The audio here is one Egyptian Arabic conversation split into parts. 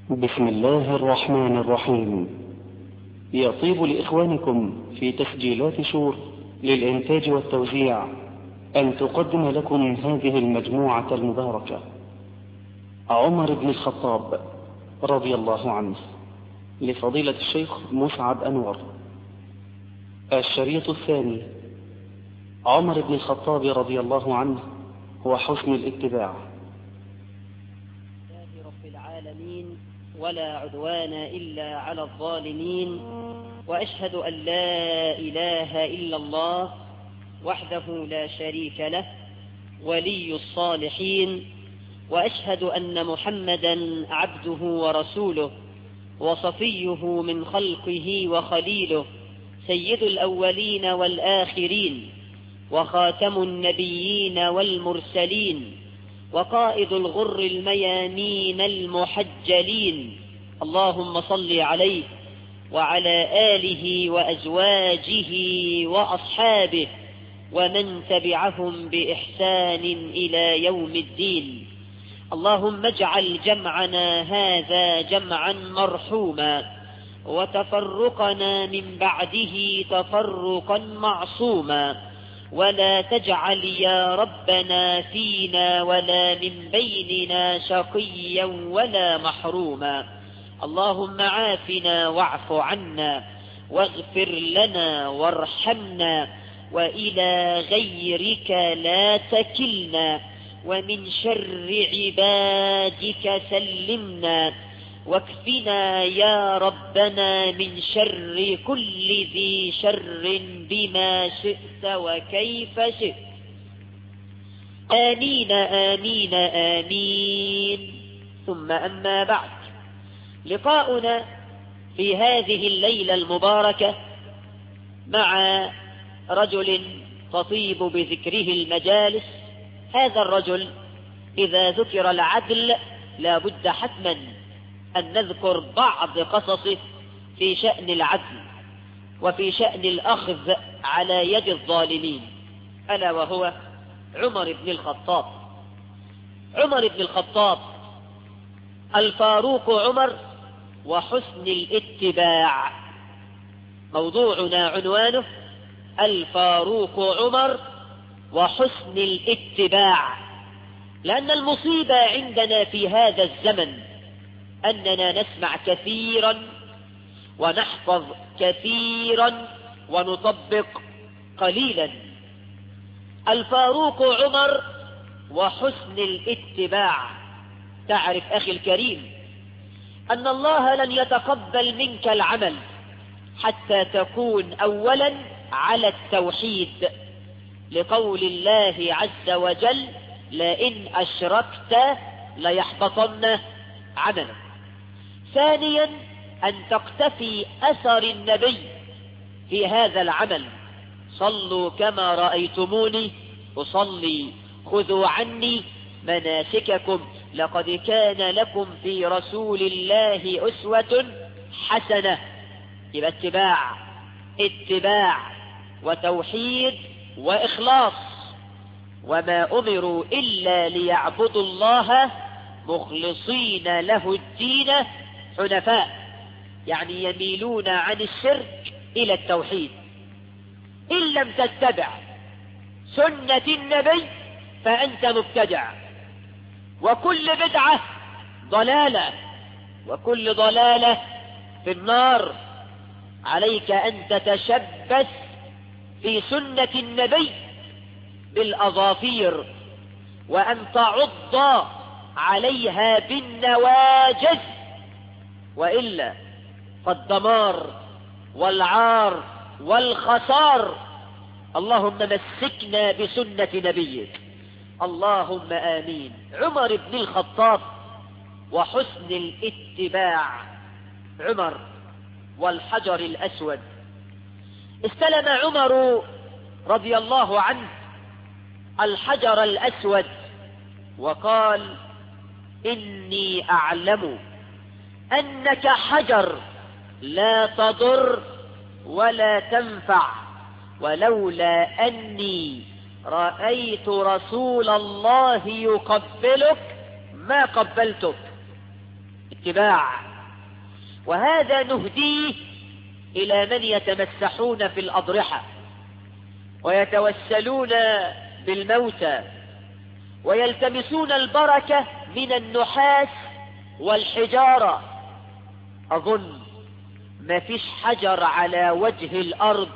بسم الله الرحمن الرحيم يطيب لإخوانكم في تسجيلات شور للإنتاج والتوزيع أن تقدم لكم هذه المجموعة المباركة عمر بن الخطاب رضي الله عنه لفضيلة الشيخ مسعد أنور الشريط الثاني عمر بن الخطاب رضي الله عنه هو حسن الاتباع رب العالمين ولا عدوان إلا على الظالمين وأشهد أن لا إله إلا الله وحده لا شريك له ولي الصالحين وأشهد أن محمدا عبده ورسوله وصفيه من خلقه وخليله سيد الأولين والآخرين وخاتم النبيين والمرسلين وقائد الغر الميامين المحجلين اللهم صل عليه وعلى آله وأزواجه وأصحابه ومن تبعهم بإحسان إلى يوم الدين اللهم اجعل جمعنا هذا جمعا مرحوما وتفرقنا من بعده تفرقا معصوما ولا تجعل يا ربنا فينا ولا من بيننا شقيا ولا محروما اللهم عافنا واعف عنا واغفر لنا وارحمنا وإلى غيرك لا تكلنا ومن شر عبادك سلمنا واكفنا يا ربنا من شر كل ذي شر بما شئت وكيف شئت آمين آمين آمين ثم أما بعد لقاؤنا في هذه الليلة المباركة مع رجل تطيب بذكره المجالس هذا الرجل إذا ذكر العدل لا بد حتما أن نذكر بعض قصصه في شأن العدل وفي شأن الأخذ على يد الظالمين ألا وهو عمر بن الخطاب عمر بن الخطاب الفاروق عمر وحسن الاتباع موضوعنا عنوانه الفاروق عمر وحسن الاتباع لأن المصيبة عندنا في هذا الزمن أننا نسمع كثيرا ونحفظ كثيرا ونطبق قليلا الفاروق عمر وحسن الاتباع تعرف أخي الكريم أن الله لن يتقبل منك العمل حتى تكون أولا على التوحيد لقول الله عز وجل لئن أشركت ليحبطن عملك ثانيا أن تقتفي أثر النبي في هذا العمل صلوا كما رأيتموني أصلي خذوا عني مناسككم لقد كان لكم في رسول الله أسوة حسنة يبقى اتباع اتباع وتوحيد وإخلاص وما أمروا إلا ليعبدوا الله مخلصين له الدين حنفاء يعني يميلون عن الشرك إلى التوحيد إن لم تتبع سنة النبي فأنت مبتدع وكل بدعة ضلالة وكل ضلالة في النار عليك أن تتشبث في سنة النبي بالأظافير وأن تعض عليها بالنواجذ وإلا فالدمار والعار والخسار اللهم مسكنا بسنة نبيك اللهم آمين عمر بن الخطاب وحسن الاتباع عمر والحجر الأسود استلم عمر رضي الله عنه الحجر الأسود وقال إني أعلم أنك حجر لا تضر ولا تنفع ولولا أني رأيت رسول الله يقبلك ما قبلتك اتباع وهذا نهديه إلى من يتمسحون في الأضرحة ويتوسلون بالموتى ويلتمسون البركة من النحاس والحجارة أظن ما فيش حجر على وجه الأرض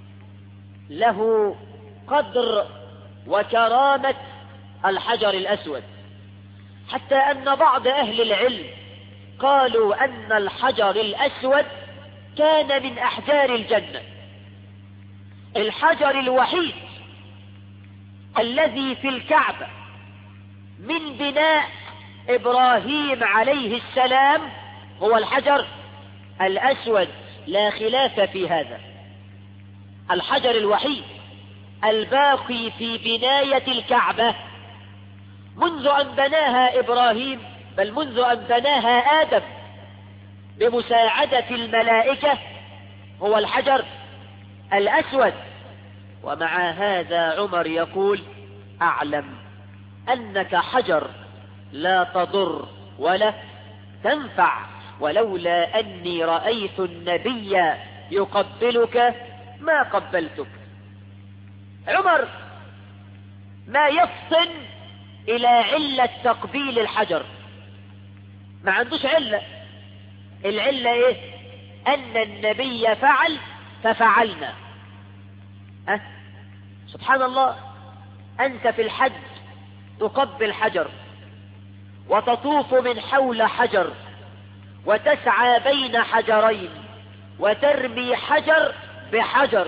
له قدر وكرامة الحجر الأسود حتى أن بعض أهل العلم قالوا أن الحجر الأسود كان من أحجار الجنة الحجر الوحيد الذي في الكعبة من بناء إبراهيم عليه السلام هو الحجر الأسود لا خلاف في هذا الحجر الوحيد الباقي في بناية الكعبة منذ أن بناها إبراهيم بل منذ أن بناها آدم بمساعدة الملائكة هو الحجر الأسود ومع هذا عمر يقول أعلم أنك حجر لا تضر ولا تنفع ولولا أني رأيت النبي يقبلك ما قبلتك عمر ما يفطن إلى علة تقبيل الحجر ما عندوش علة العلة إيه أن النبي فعل ففعلنا أه؟ سبحان الله أنت في الحج تقبل حجر وتطوف من حول حجر وتسعى بين حجرين وترمي حجر بحجر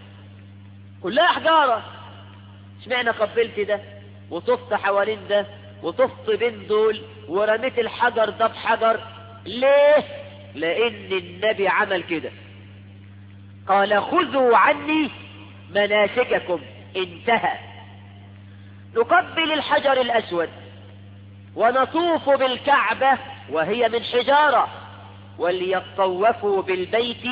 كلها حجارة اشمعنى قبلت ده وطفت حوالين ده وطفت بين دول ورميت الحجر ده بحجر ليه لان النبي عمل كده قال خذوا عني مناسككم انتهى نقبل الحجر الاسود ونطوف بالكعبة وهي من حجارة وليطوفوا بالبيت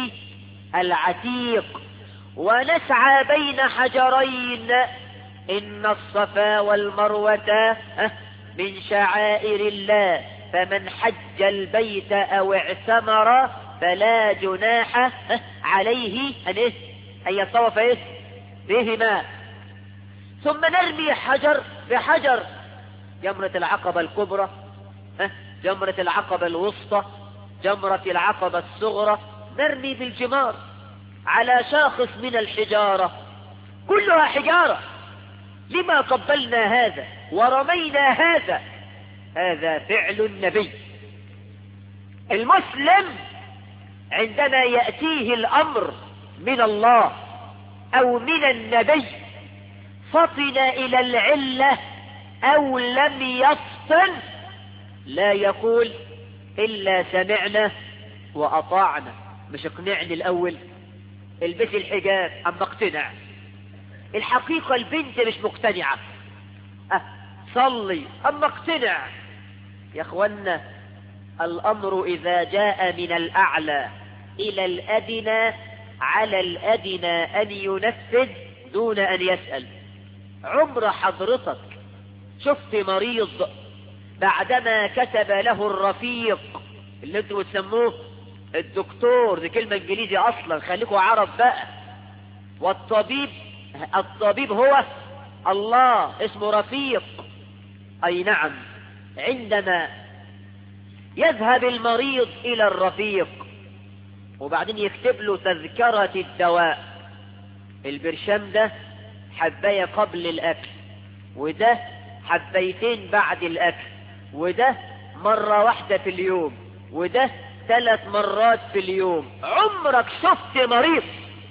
العتيق ونسعى بين حجرين إن الصفا والمروة من شعائر الله فمن حج البيت أو اعتمر فلا جناح عليه أن, إيه؟ أن يطوف إيه؟ بهما ثم نرمي حجر بحجر جمرة العقبة الكبرى جمرة العقبة الوسطى جمرة العقبة الصغرى نرمي بالجمار على شاخص من الحجارة كلها حجارة لما قبلنا هذا ورمينا هذا هذا فعل النبي المسلم عندما يأتيه الأمر من الله أو من النبي فطن إلى العلة أو لم يفطن لا يقول إلا سمعنا وأطعنا مش اقنعني الأول البسي الحجاب أما اقتنع الحقيقة البنت مش مقتنعة أه صلي أما اقتنع يا اخوانا الأمر إذا جاء من الأعلى إلى الأدنى على الأدنى أن ينفذ دون أن يسأل عمر حضرتك شفت مريض بعدما كتب له الرفيق اللي انتوا بتسموه الدكتور دي كلمة انجليزي اصلا خليكوا عرب بقى والطبيب الطبيب هو الله اسمه رفيق اي نعم عندما يذهب المريض الى الرفيق وبعدين يكتب له تذكرة الدواء البرشام ده حباية قبل الاكل وده حبيتين بعد الاكل وده مرة واحدة في اليوم وده ثلاث مرات في اليوم عمرك شفت مريض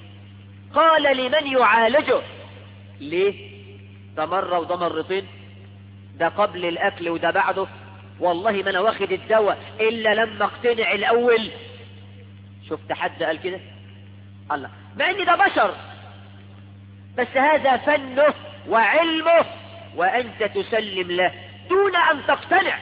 قال لمن يعالجه ليه ده مرة وده مرتين ده قبل الاكل وده بعده والله ما انا واخد الدواء الا لما اقتنع الاول شفت حد قال كده الله مع ان ده بشر بس هذا فنه وعلمه وأنت تسلم له دون أن تقتنع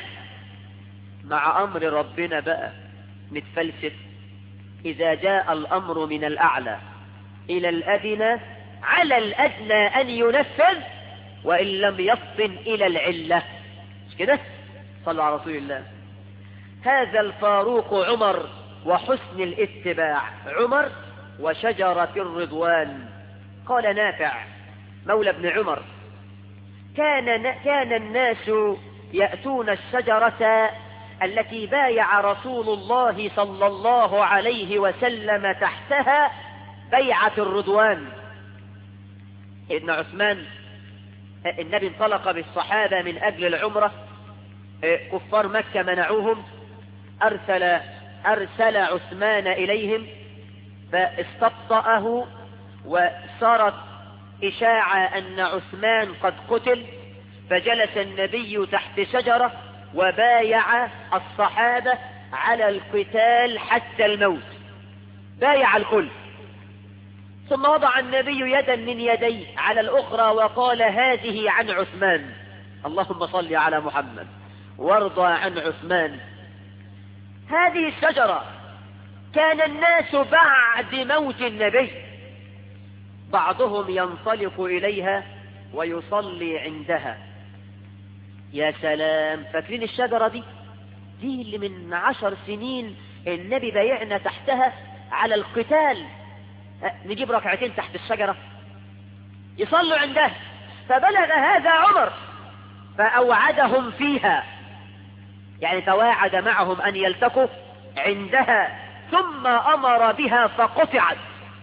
مع أمر ربنا بقى نتفلسف إذا جاء الأمر من الأعلى إلى الأدنى على الأدنى أن ينفذ وإن لم يفطن إلى العلة مش كده صلوا على رسول الله هذا الفاروق عمر وحسن الاتباع عمر وشجرة الرضوان قال نافع مولى ابن عمر كان, كان الناس يأتون الشجرة التي بايع رسول الله صلى الله عليه وسلم تحتها بيعة الرضوان ابن عثمان النبي انطلق بالصحابة من أجل العمرة كفار مكة منعوهم أرسل, أرسل عثمان إليهم فاستبطأه وصارت إشاعة أن عثمان قد قتل فجلس النبي تحت شجرة وبايع الصحابة على القتال حتى الموت بايع الكل ثم وضع النبي يدا من يديه على الأخرى وقال هذه عن عثمان اللهم صل على محمد وارضى عن عثمان هذه الشجرة كان الناس بعد موت النبي بعضهم ينطلق إليها ويصلي عندها يا سلام فاكرين الشجرة دي دي اللي من عشر سنين النبي بايعنا تحتها على القتال نجيب ركعتين تحت الشجرة يصلوا عندها فبلغ هذا عمر فأوعدهم فيها يعني تواعد معهم أن يلتقوا عندها ثم أمر بها فقطعت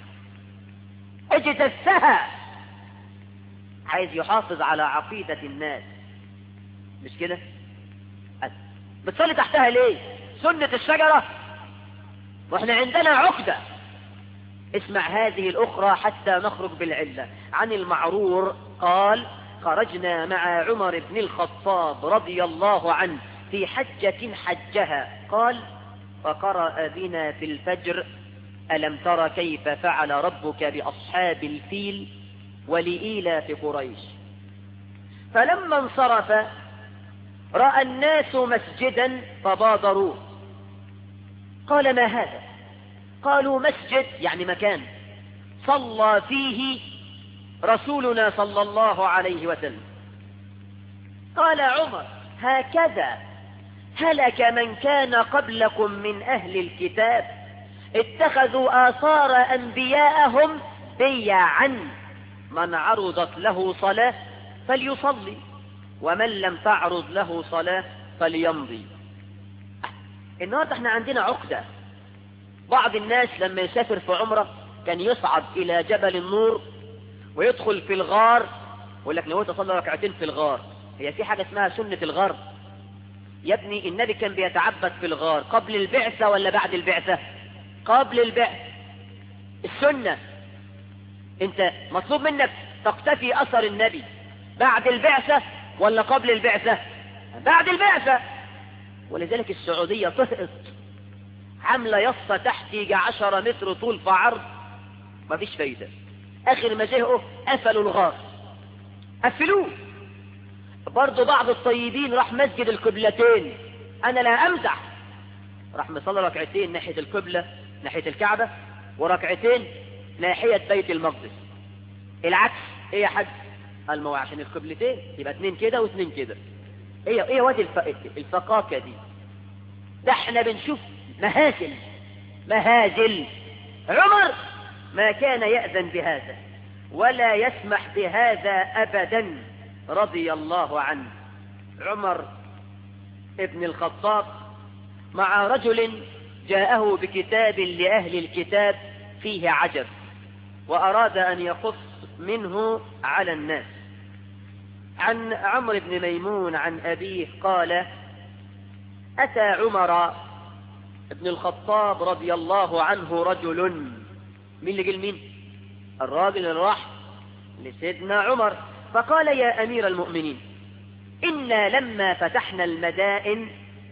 اجتثها عايز يحافظ على عقيدة الناس مش كده بتصلي تحتها ليه سنة الشجرة واحنا عندنا عقدة اسمع هذه الأخرى حتى نخرج بالعلة عن المعرور قال خرجنا مع عمر بن الخطاب رضي الله عنه في حجة حجها قال فقرأ بنا في الفجر ألم تر كيف فعل ربك بأصحاب الفيل ولإيلاف قريش فلما انصرف رأى الناس مسجدا فبادروا قال ما هذا قالوا مسجد يعني مكان صلى فيه رسولنا صلى الله عليه وسلم قال عمر هكذا هلك من كان قبلكم من أهل الكتاب اتخذوا آثار أنبياءهم بيعا من عرضت له صلاة فليصلي ومن لم تعرض له صلاة فليمضي النهاردة احنا عندنا عقدة بعض الناس لما يسافر في عمرة كان يصعد إلى جبل النور ويدخل في الغار يقول لك نويت أصلي ركعتين في الغار هي في حاجة اسمها سنة الغار يا ابني النبي كان بيتعبد في الغار قبل البعثة ولا بعد البعثة قبل البعث السنة انت مطلوب منك تقتفي اثر النبي بعد البعثة ولا قبل البعثة بعد البعثة ولذلك السعودية تهقط عاملة يصة تحت يجي عشرة متر طول في عرض مفيش فايدة اخر ما زهقوا قفلوا الغار قفلوه برضو بعض الطيبين راح مسجد القبلتين انا لا امزح راح مصلي ركعتين ناحية القبلة ناحية الكعبة وركعتين ناحية بيت المقدس العكس ايه يا حاج قال ما هو عشان القبلتين يبقى اتنين كده واتنين كده ايه ايه وادي الف... الفقاكة دي ده احنا بنشوف مهازل مهازل عمر ما كان يأذن بهذا ولا يسمح بهذا أبدا رضي الله عنه عمر ابن الخطاب مع رجل جاءه بكتاب لأهل الكتاب فيه عجب وأراد أن يقص منه على الناس عن عمرو بن ميمون عن أبيه قال أتى عمر بن الخطاب رضي الله عنه رجل مين اللي قال مين الراجل اللي راح لسيدنا عمر فقال يا أمير المؤمنين إنا لما فتحنا المدائن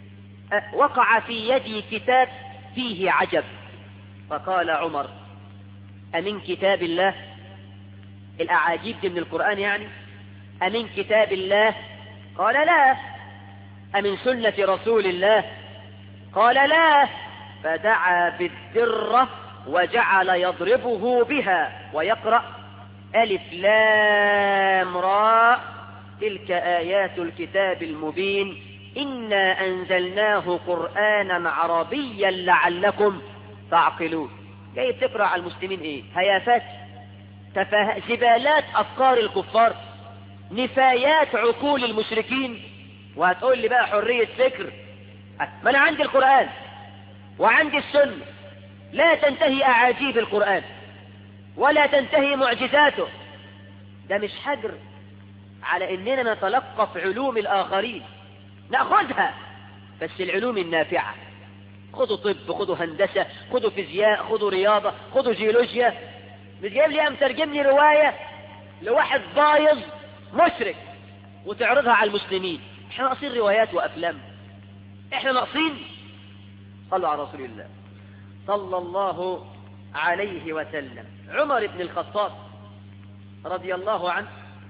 وقع في يدي كتاب فيه عجب فقال عمر أمن كتاب الله الأعاجيب دي من القرآن يعني أمن كتاب الله قال لا أمن سنة رسول الله قال لا فدعا بالذرة وجعل يضربه بها ويقرأ ألف لام راء تلك آيات الكتاب المبين إنا أنزلناه قرآنا عربيا لعلكم تعقلون جاي تقرأ على المسلمين إيه هيافات تفاه... زبالات أفكار الكفار نفايات عقول المشركين وهتقول لي بقى حرية فكر ما أنا عندي القرآن وعندي السنة لا تنتهي أعاجيب القرآن ولا تنتهي معجزاته ده مش حجر على اننا نتلقف علوم الاخرين ناخذها بس العلوم النافعه خذوا طب خذوا هندسه خذوا فيزياء خذوا رياضه خذوا جيولوجيا مش جايب لي مترجم لي روايه لواحد بايظ مشرك وتعرضها على المسلمين احنا ناقصين روايات وافلام احنا ناقصين صلوا على رسول الله صلى الله عليه وسلم عمر بن الخطاب رضي الله عنه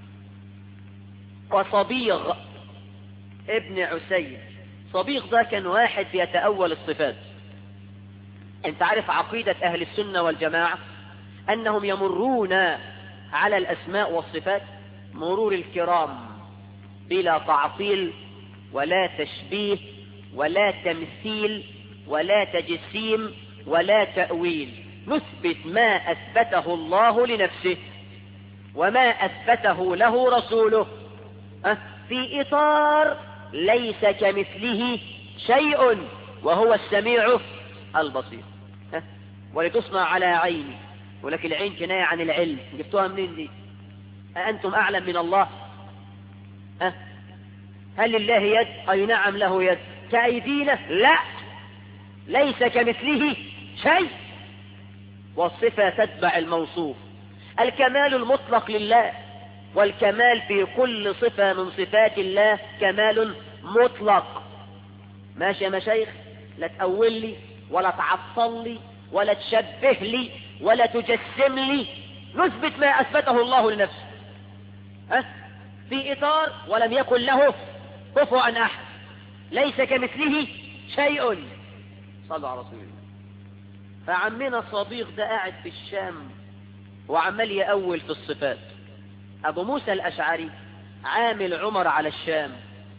وصبيغ ابن عسير صبيغ ده كان واحد بيتأول الصفات انت عارف عقيدة اهل السنة والجماعة انهم يمرون على الاسماء والصفات مرور الكرام بلا تعطيل ولا تشبيه ولا تمثيل ولا تجسيم ولا تأويل نثبت ما أثبته الله لنفسه وما أثبته له رسوله في إطار ليس كمثله شيء وهو السميع البصير ولتصنع على عيني ولكن العين كناية عن العلم جبتوها منين دي أأنتم أعلم من الله أه؟ هل لله يد أي نعم له يد كأيدينا لا ليس كمثله شيء والصفة تتبع الموصوف الكمال المطلق لله والكمال في كل صفة من صفات الله كمال مطلق ماشي يا مشايخ لا تأول لي ولا تعطل لي ولا تشبه لي ولا تجسم لي نثبت ما أثبته الله لنفسه أه؟ في إطار ولم يكن له كفوا أحد ليس كمثله شيء صلوا على رسول الله فعمنا الصديق ده قاعد في الشام وعمال يأول في الصفات أبو موسى الأشعري عامل عمر على الشام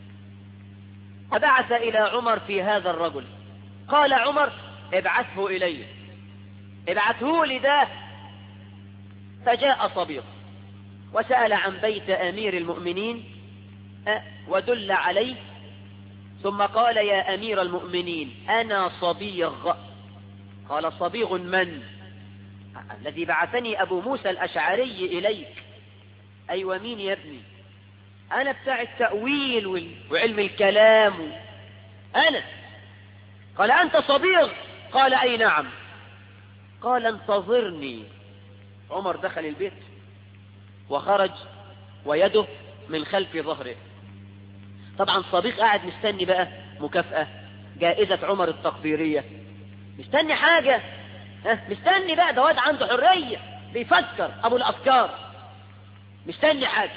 فبعث إلى عمر في هذا الرجل قال عمر ابعثه إلي ابعثه لي ده فجاء صبيغ وسأل عن بيت أمير المؤمنين ودل عليه ثم قال يا أمير المؤمنين أنا صبيغ قال صبيغ من الذي بعثني أبو موسى الأشعري إليك أيوة مين يا ابني أنا بتاع التأويل وعلم الكلام أنا قال أنت صبيغ قال أي نعم قال انتظرني عمر دخل البيت وخرج ويده من خلف ظهره طبعا صديق قاعد مستني بقى مكافأة جائزة عمر التقديرية مستني حاجة ها مستني بقى ده واد عنده حرية بيفكر أبو الأفكار مستني حاجة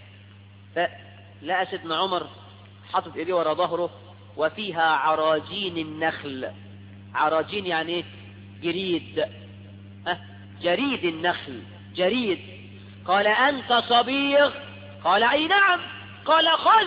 فلقى سيدنا عمر حاطط ايديه ورا ظهره وفيها عراجين النخل عراجين يعني ايه جريد أه؟ جريد النخل جريد قال أنت صبيغ قال أي نعم قال خذ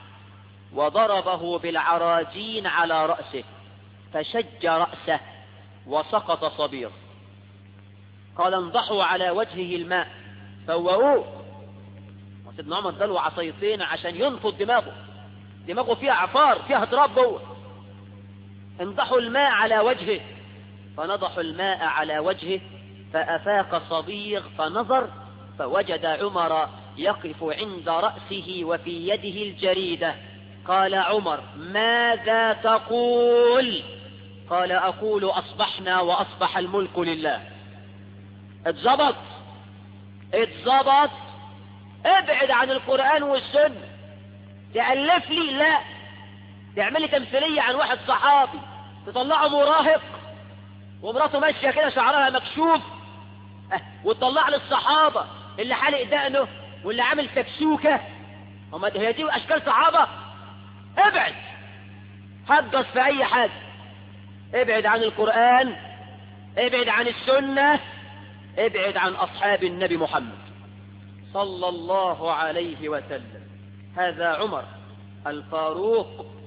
وضربه بالعراجين على رأسه فشج رأسه وسقط صبيغ قال انضحوا على وجهه الماء فوروه سيدنا عمر اداله عصايتين عشان ينفض دماغه دماغه فيها عفار فيها تراب جوه انضحوا الماء على وجهه فنضحوا الماء على وجهه فأفاق صبيغ فنظر فوجد عمر يقف عند رأسه وفي يده الجريدة قال عمر ماذا تقول قال أقول أصبحنا وأصبح الملك لله اتظبط اتظبط ابعد عن القرآن والسنة تألف لي لا تعمل لي تمثيلية عن واحد صحابي تطلعه مراهق ومراته ماشية كده شعرها مكشوف اه وتطلع لي الصحابة اللي حالق دقنه واللي عامل سكسوكة هما هي دي أشكال صحابة ابعد هجص في أي حاجة ابعد عن القرآن ابعد عن السنة ابعد عن أصحاب النبي محمد صلى الله عليه وسلم هذا عمر الفاروق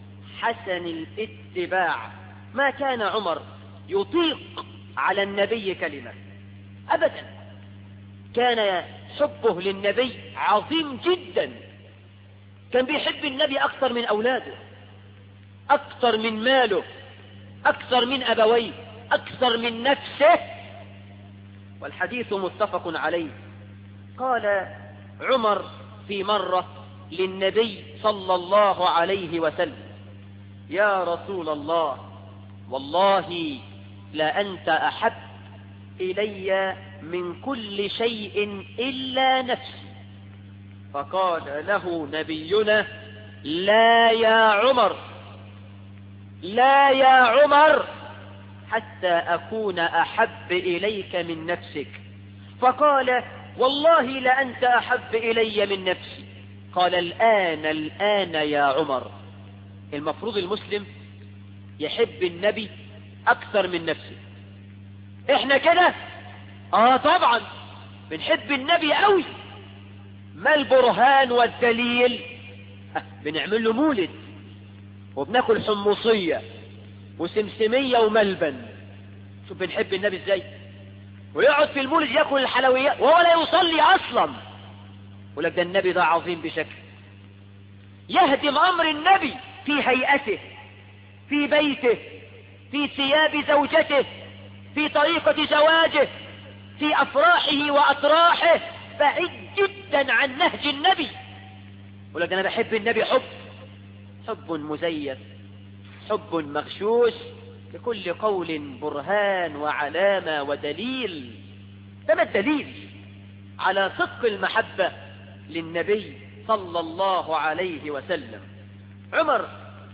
حسن الاتباع ما كان عمر يطيق على النبي كلمة أبدا كان حبه للنبي عظيم جدا كان بيحب النبي أكثر من أولاده أكثر من ماله أكثر من أبويه أكثر من نفسه والحديث متفق عليه قال عمر في مرة للنبي صلى الله عليه وسلم يا رسول الله والله لأنت أحب إلي من كل شيء إلا نفسي فقال له نبينا لا يا عمر لا يا عمر حتى أكون أحب إليك من نفسك فقال والله لأنت أحب إلي من نفسي قال الآن الآن يا عمر المفروض المسلم يحب النبي أكثر من نفسه إحنا كده آه طبعا بنحب النبي قوي ما البرهان والدليل آه بنعمل له مولد وبناكل حمصية وسمسمية وملبن شوف بنحب النبي ازاي ويقعد في المولد ياكل الحلويات وهو لا يصلي اصلا ولك ده النبي ده عظيم بشكل يهدم امر النبي في هيئته في بيته في ثياب زوجته في طريقة زواجه في أفراحه وأطراحه بعيد جدا عن نهج النبي ولكن أنا بحب النبي حب حب مزيف حب مغشوش لكل قول برهان وعلامة ودليل ده ما الدليل على صدق المحبة للنبي صلى الله عليه وسلم عمر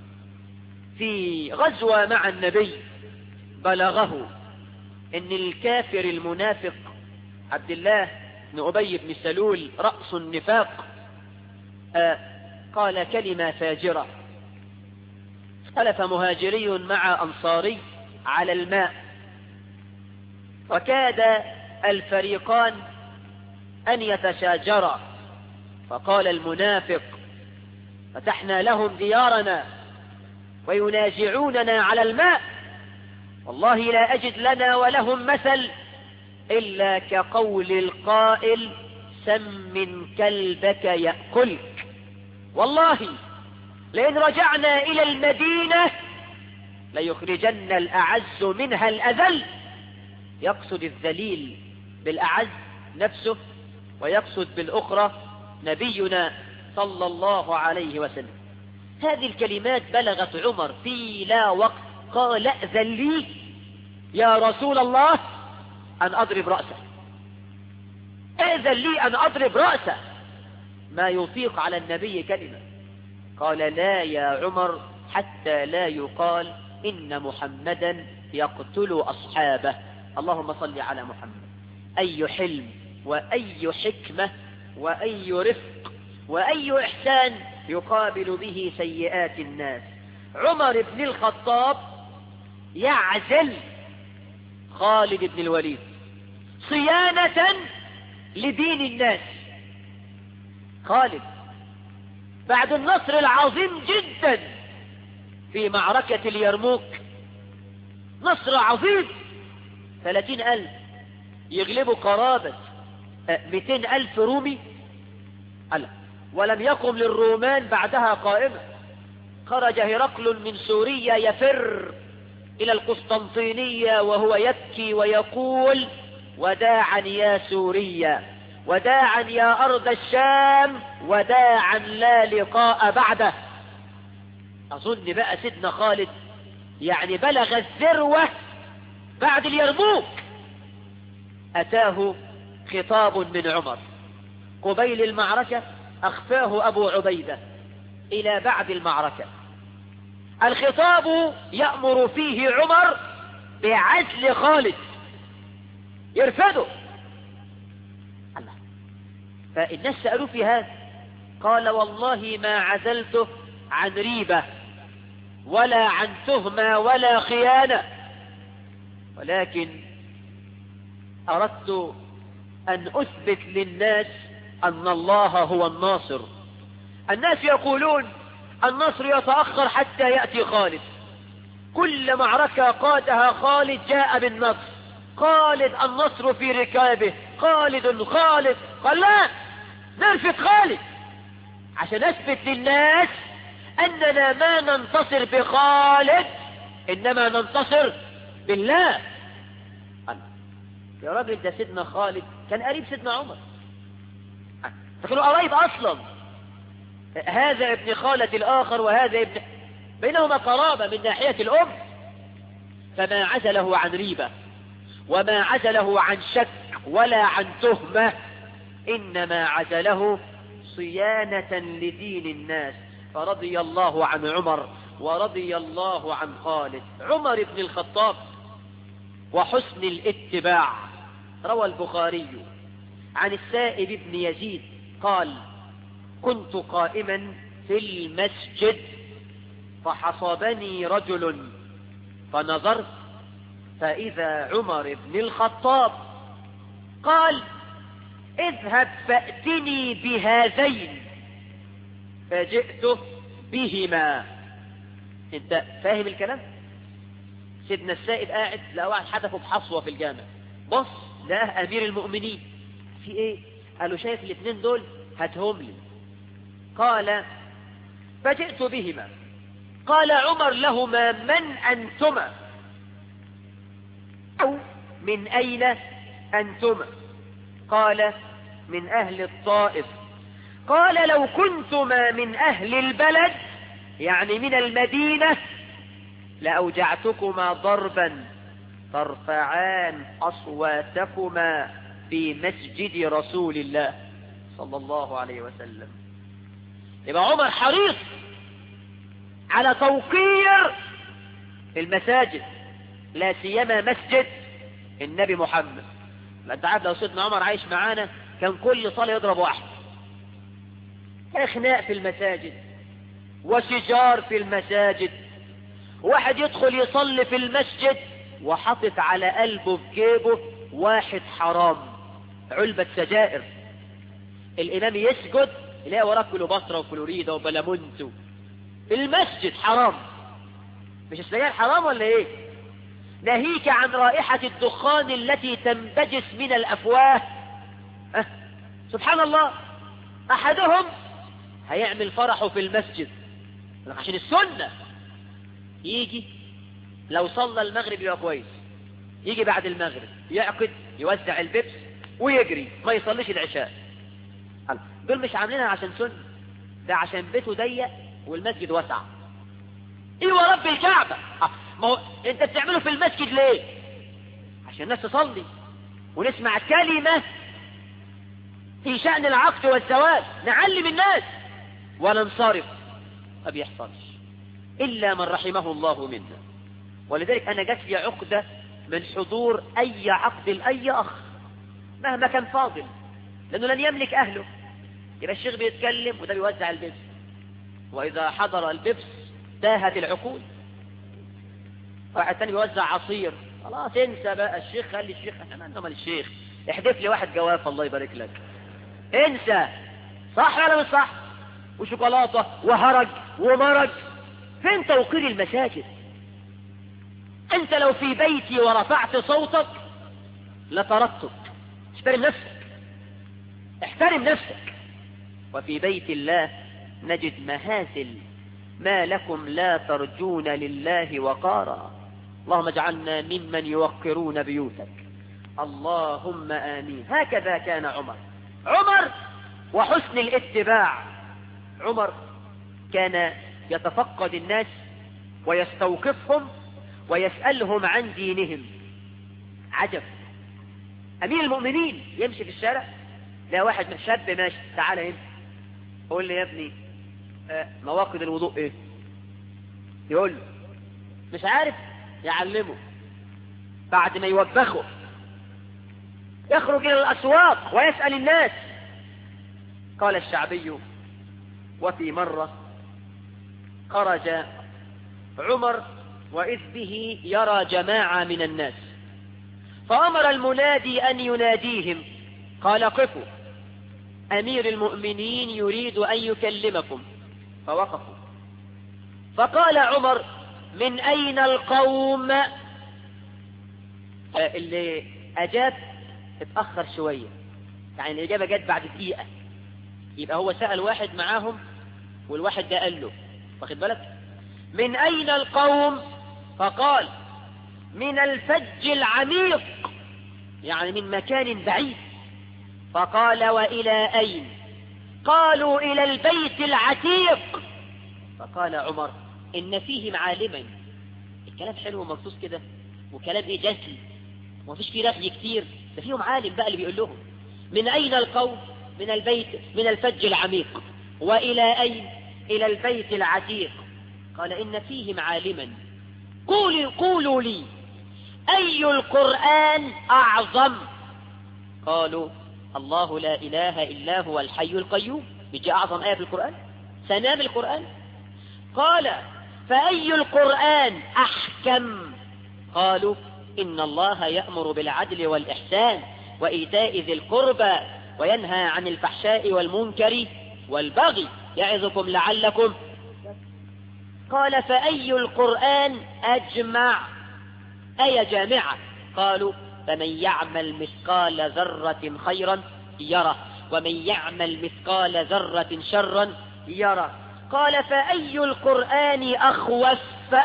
في غزوة مع النبي بلغه ان الكافر المنافق عبد الله بن أبي بن سلول رأس النفاق آه قال كلمة فاجرة اختلف مهاجري مع أنصاري على الماء وكاد الفريقان أن يتشاجرا فقال المنافق فتحنا لهم ديارنا وينازعوننا على الماء والله لا أجد لنا ولهم مثل إلا كقول القائل سم كلبك يأكلك والله لئن رجعنا إلى المدينة ليخرجن الأعز منها الأذل يقصد الذليل بالأعز نفسه ويقصد بالأخرى نبينا صلى الله عليه وسلم هذه الكلمات بلغت عمر في لا وقت قال ائذن لي يا رسول الله أن أضرب رأسه ائذن لي أن أضرب رأسه ما يطيق على النبي كلمة قال لا يا عمر حتى لا يقال إن محمدا يقتل أصحابه اللهم صل على محمد أي حلم وأي حكمة وأي رفق وأي إحسان يقابل به سيئات الناس عمر بن الخطاب يعزل خالد بن الوليد صيانة لدين الناس خالد بعد النصر العظيم جدا في معركة اليرموك نصر عظيم ثلاثين ألف يغلبوا قرابة مئتين ألف رومي ألا ولم يقم للرومان بعدها قائمة خرج هرقل من سوريا يفر إلى القسطنطينية وهو يبكي ويقول وداعا يا سوريا وداعا يا أرض الشام وداعا لا لقاء بعده أظن بقى سيدنا خالد يعني بلغ الذروة بعد اليرموك أتاه خطاب من عمر قبيل المعركة أخفاه أبو عبيدة إلى بعد المعركة الخطاب يأمر فيه عمر بعزل خالد يرفضه الله فالناس سألوا في هذا قال والله ما عزلته عن ريبة ولا عن تهمة ولا خيانة ولكن أردت أن أثبت للناس أن الله هو الناصر الناس يقولون النصر يتأخر حتى يأتي خالد كل معركة قادها خالد جاء بالنصر خالد النصر في ركابه خالد خالد قال لا نرفد خالد عشان اثبت للناس اننا ما ننتصر بخالد انما ننتصر بالله قال يا راجل ده سيدنا خالد كان قريب سيدنا عمر فكانوا قرايب اصلا هذا ابن خالة الاخر وهذا ابن بينهما قرابة من ناحية الام فما عزله عن ريبة وما عزله عن شك ولا عن تهمة انما عزله صيانة لدين الناس فرضي الله عن عمر ورضي الله عن خالد عمر بن الخطاب وحسن الاتباع روى البخاري عن السائب بن يزيد قال كنت قائما في المسجد فحصبني رجل فنظرت فإذا عمر بن الخطاب قال اذهب فأتني بهذين فجئت بهما انت فاهم الكلام سيدنا السائد قاعد لا واحد حدفه بحصوة في الجامع بص لا امير المؤمنين في ايه قالوا شايف الاثنين دول هاتهم لي قال فجئت بهما قال عمر لهما من انتما او من اين انتما قال من اهل الطائف قال لو كنتما من أهل البلد يعني من المدينة لأوجعتكما ضربا ترفعان أصواتكما في مسجد رسول الله صلى الله عليه وسلم يبقى عمر حريص على توقير المساجد لا سيما مسجد النبي محمد ما انت عارف لو سيدنا عمر عايش معانا كان كل صلاة يضرب واحد اخناء في المساجد وشجار في المساجد واحد يدخل يصلي في المسجد وحطت على قلبه في جيبه واحد حرام علبة سجائر الامام يسجد يلاقي وراه كليوباترا وكلوريدا وبلامونتو المسجد حرام مش السجائر حرام ولا ايه ناهيك عن رائحة الدخان التي تنبجس من الافواه أه. سبحان الله احدهم هيعمل فرحه في المسجد عشان السنة يجي لو صلى المغرب يبقى كويس يجي بعد المغرب يعقد يوزع البيبس ويجري ما يصليش العشاء دول مش عاملينها عشان سنة ده عشان بيته ضيق والمسجد واسع ايه ورب الكعبة ما هو انت بتعمله في المسجد ليه عشان الناس تصلي ونسمع كلمة في شأن العقد والزواج نعلم الناس وننصرف ما بيحصلش إلا من رحمه الله منا ولذلك أنا جات لي عقدة من حضور أي عقد لأي أخ مهما كان فاضل لأنه لن يملك أهله يبقى الشيخ بيتكلم وده بيوزع البيبس وإذا حضر البيبس تاهت العقول واحد تاني بيوزع عصير خلاص انسى بقى الشيخ خلي الشيخ احنا ما مال الشيخ احذف لي واحد جواف الله يبارك لك انسى صح ولا مش صح وشوكولاتة وهرج ومرج فين توقير المساجد انت لو في بيتي ورفعت صوتك لطردتك احترم نفسك احترم نفسك وفي بيت الله نجد مهازل ما لكم لا ترجون لله وقارا اللهم اجعلنا ممن يوقرون بيوتك اللهم آمين هكذا كان عمر عمر وحسن الاتباع عمر كان يتفقد الناس ويستوقفهم ويسألهم عن دينهم عجب أمير المؤمنين يمشي في الشارع لا واحد من شاب ماشي تعالى هنا قول لي يا ابني آه مواقد الوضوء ايه يقول له مش عارف يعلمه بعد ما يوبخه يخرج إلى الأسواق ويسأل الناس قال الشعبي وفي مرة خرج عمر وإذ به يرى جماعة من الناس فأمر المنادي أن يناديهم قال قفوا أمير المؤمنين يريد أن يكلمكم فوقفوا فقال عمر من أين القوم اللي أجاب اتأخر شوية يعني الإجابة جت بعد دقيقة يبقى هو سأل واحد معاهم والواحد ده قال له واخد بالك من أين القوم فقال من الفج العميق يعني من مكان بعيد فقال وإلى أين قالوا إلى البيت العتيق فقال عمر إن فيه معالما الكلام حلو ومرصوص كده وكلام إيه جسلي ومفيش فيه رغي كتير ده فيهم عالم بقى اللي بيقول لهم من أين القوم من البيت من الفج العميق وإلى أين إلى البيت العتيق قال إن فيهم عالما قولوا, قولوا لي أي القرآن أعظم قالوا الله لا إله إلا هو الحي القيوم بيجي أعظم آية في القرآن سنام القرآن قال فأي القرآن أحكم قالوا إن الله يأمر بالعدل والإحسان وإيتاء ذي القربى وينهى عن الفحشاء والمنكر والبغي يعظكم لعلكم قال فأي القرآن أجمع أي جامعة قالوا فمن يعمل مثقال ذرة خيرا يره ومن يعمل مثقال ذرة شرا يره قال فأي القرآن أخوف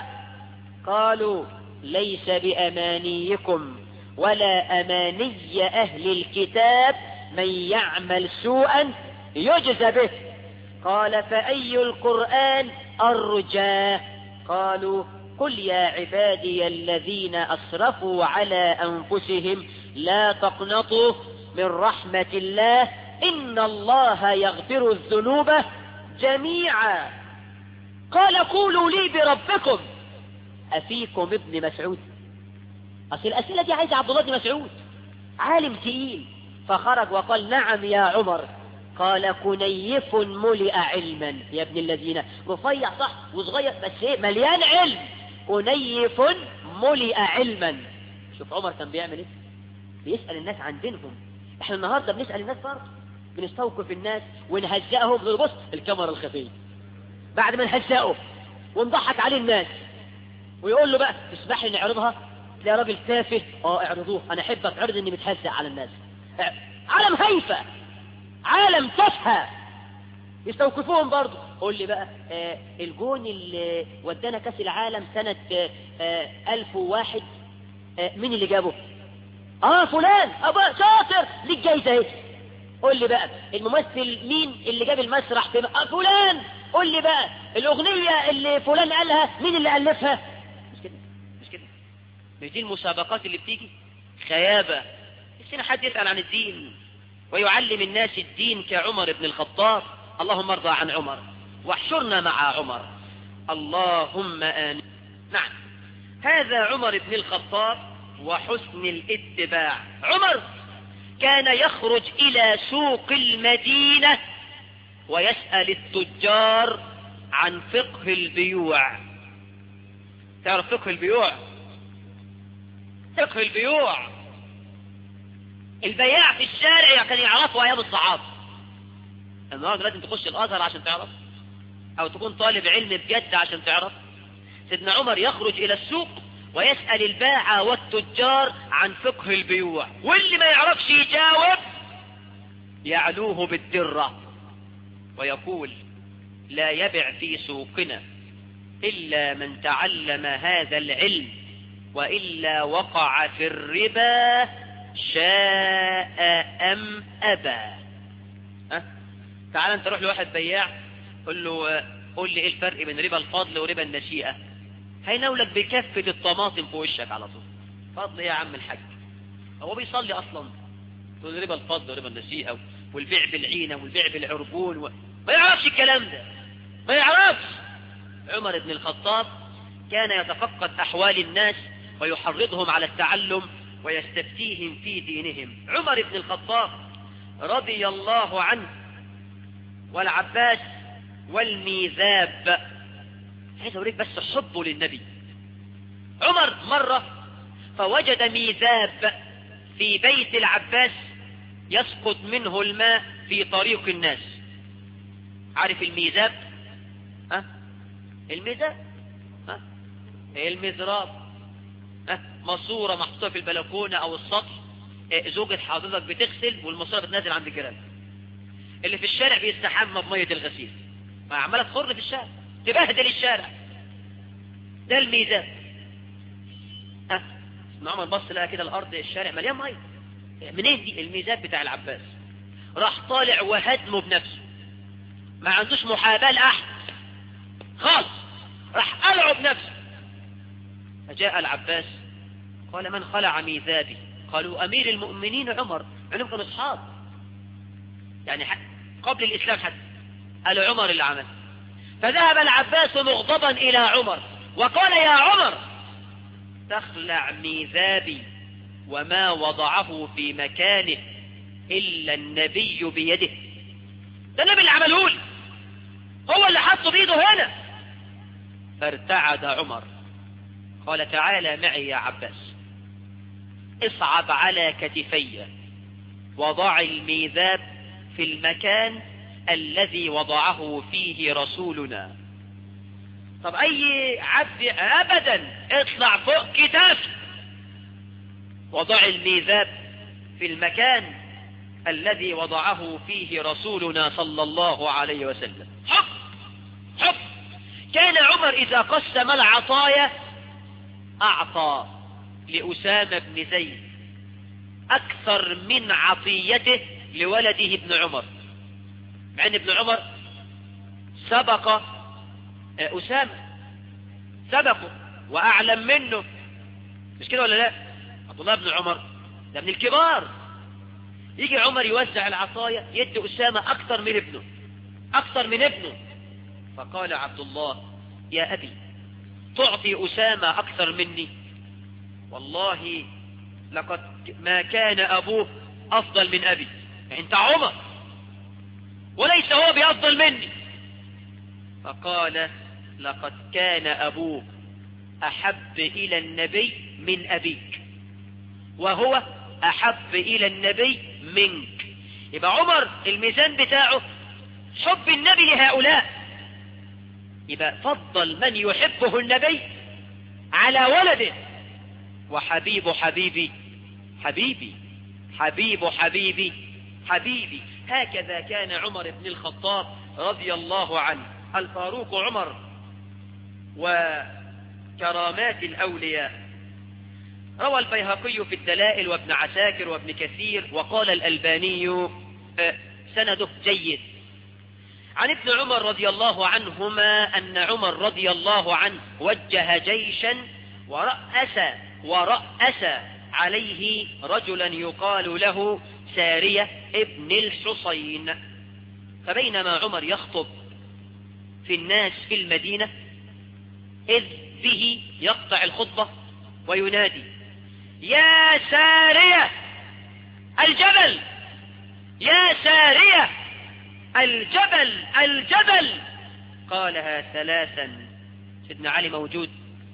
قالوا ليس بأمانيكم ولا أماني أهل الكتاب من يعمل سوءا يجزى به قال فأي القرآن أرجاه قالوا قل يا عبادي الذين أسرفوا على أنفسهم لا تقنطوا من رحمة الله إن الله يغفر الذنوب جميعا قال قولوا لي بربكم أفيكم ابن مسعود أصل الأسئلة دي عايزة عبد الله بن مسعود عالم تقيل فخرج وقال نعم يا عمر قال كنيف ملئ علما يا ابن الذين رفيع صح وصغير بس ايه مليان علم كنيف ملئ علما شوف عمر كان بيعمل ايه بيسأل الناس عن دينهم احنا النهاردة بنسأل الناس برضه بنستوقف الناس ونهزئهم بص الكاميرا الخفية بعد ما نهزئه ونضحك عليه الناس ويقول له بقى تسمح لي نعرضها تلاقي راجل تافه اه اعرضوه انا احب اتعرض اني متهزأ على الناس عالم هيفا عالم تافهه يستوقفوهم برضه قول لي بقى آه الجون اللي ودانا كاس العالم سنة آه 1001 آه مين اللي جابه اه فلان ابا شاطر ليك جايزه اهي قول لي بقى الممثل مين اللي جاب المسرح في آه فلان قول لي بقى الاغنيه اللي فلان قالها مين اللي الفها مش كده مش كده مش دي المسابقات اللي بتيجي خيابه نفسنا حد يسال عن الدين ويعلم الناس الدين كعمر بن الخطاب اللهم ارضى عن عمر واحشرنا مع عمر اللهم آمين نعم هذا عمر بن الخطاب وحسن الاتباع عمر كان يخرج إلى سوق المدينة ويسأل التجار عن فقه البيوع تعرف فقه البيوع فقه البيوع البياع في الشارع كان يعرفه أيام الصحابة النهارده لازم تخش الازهر عشان تعرف او تكون طالب علم بجد عشان تعرف سيدنا عمر يخرج الى السوق ويسأل الباعة والتجار عن فقه البيوع واللي ما يعرفش يجاوب يعلوه بالدرة ويقول لا يبع في سوقنا إلا من تعلم هذا العلم وإلا وقع في الربا شاء أم أبى أه؟ تعال انت روح لواحد بياع قل له قول لي ايه الفرق بين ربا الفضل وربا النشيئة هيناولك بكفة الطماطم في وشك على طول فضل ايه يا عم الحاج هو بيصلي اصلا تقول ربا الفضل وربا النشيئة والبيع بالعينة والبيع بالعربون و... ما يعرفش الكلام ده ما يعرفش عمر بن الخطاب كان يتفقد احوال الناس ويحرضهم على التعلم ويستفتيهم في دينهم عمر بن الخطاب رضي الله عنه والعباس والميذاب عايز اوريك بس حبه للنبي عمر مرة فوجد ميذاب في بيت العباس يسقط منه الماء في طريق الناس عارف الميذاب ها الميزان ها المزراب ها ماسوره محطوطه في البلكونه او السطح اه، زوجة حضرتك بتغسل والماسوره بتنزل عند الجيران اللي في الشارع بيستحمى بميه الغسيل عماله تخر في الشارع تبهدل الشارع ده الميزان ها ابن عمر بص لقى كده الارض الشارع مليان ميه منين دي الميزان بتاع العباس راح طالع وهدمه بنفسه ما عندوش محاباه لاحد خالص راح قلعه بنفسه فجاء العباس قال من خلع ميزابي قالوا امير المؤمنين عمر عنهم كانوا اصحاب يعني قبل الاسلام حتى قال عمر اللي عمل فذهب العباس مغضبا الى عمر وقال يا عمر تخلع ميزابي وما وضعه في مكانه إلا النبي بيده ده النبي اللي عمله لي هو اللي حطه بيده هنا فارتعد عمر قال تعالى معي يا عباس اصعب على كتفي وضع الميذاب في المكان الذي وضعه فيه رسولنا طب اي عبد ابدا اطلع فوق كتافي وضع الميذاب في المكان الذي وضعه فيه رسولنا صلى الله عليه وسلم حق حق كان عمر إذا قسم العطايا أعطى لأسامة بن زيد أكثر من عطيته لولده ابن عمر مع أن ابن عمر سبق أسامة سبقه وأعلم منه مش كده ولا لا عبد الله بن عمر ده من الكبار يجي عمر يوزع العطايا يدي أسامة أكثر من ابنه أكثر من ابنه فقال عبد الله يا أبي تعطي أسامة أكثر مني والله لقد ما كان أبوه أفضل من أبي أنت عمر وليس هو بأفضل مني فقال لقد كان أبوك أحب إلى النبي من أبيك وهو أحب إلى النبي منك يبقى عمر الميزان بتاعه حب النبي لهؤلاء يبقى فضل من يحبه النبي على ولده وحبيب حبيبي حبيبي حبيب حبيبي حبيبي هكذا كان عمر بن الخطاب رضي الله عنه الفاروق عمر وكرامات الأولياء روى البيهقي في الدلائل وابن عساكر وابن كثير وقال الألباني آه، سنده جيد عن ابن عمر رضي الله عنهما أن عمر رضي الله عنه وجه جيشا ورأس ورأس عليه رجلا يقال له سارية ابن الحصين فبينما عمر يخطب في الناس في المدينة إذ به يقطع الخطبة وينادي يا سارية الجبل يا سارية الجبل الجبل قالها ثلاثا سيدنا علي موجود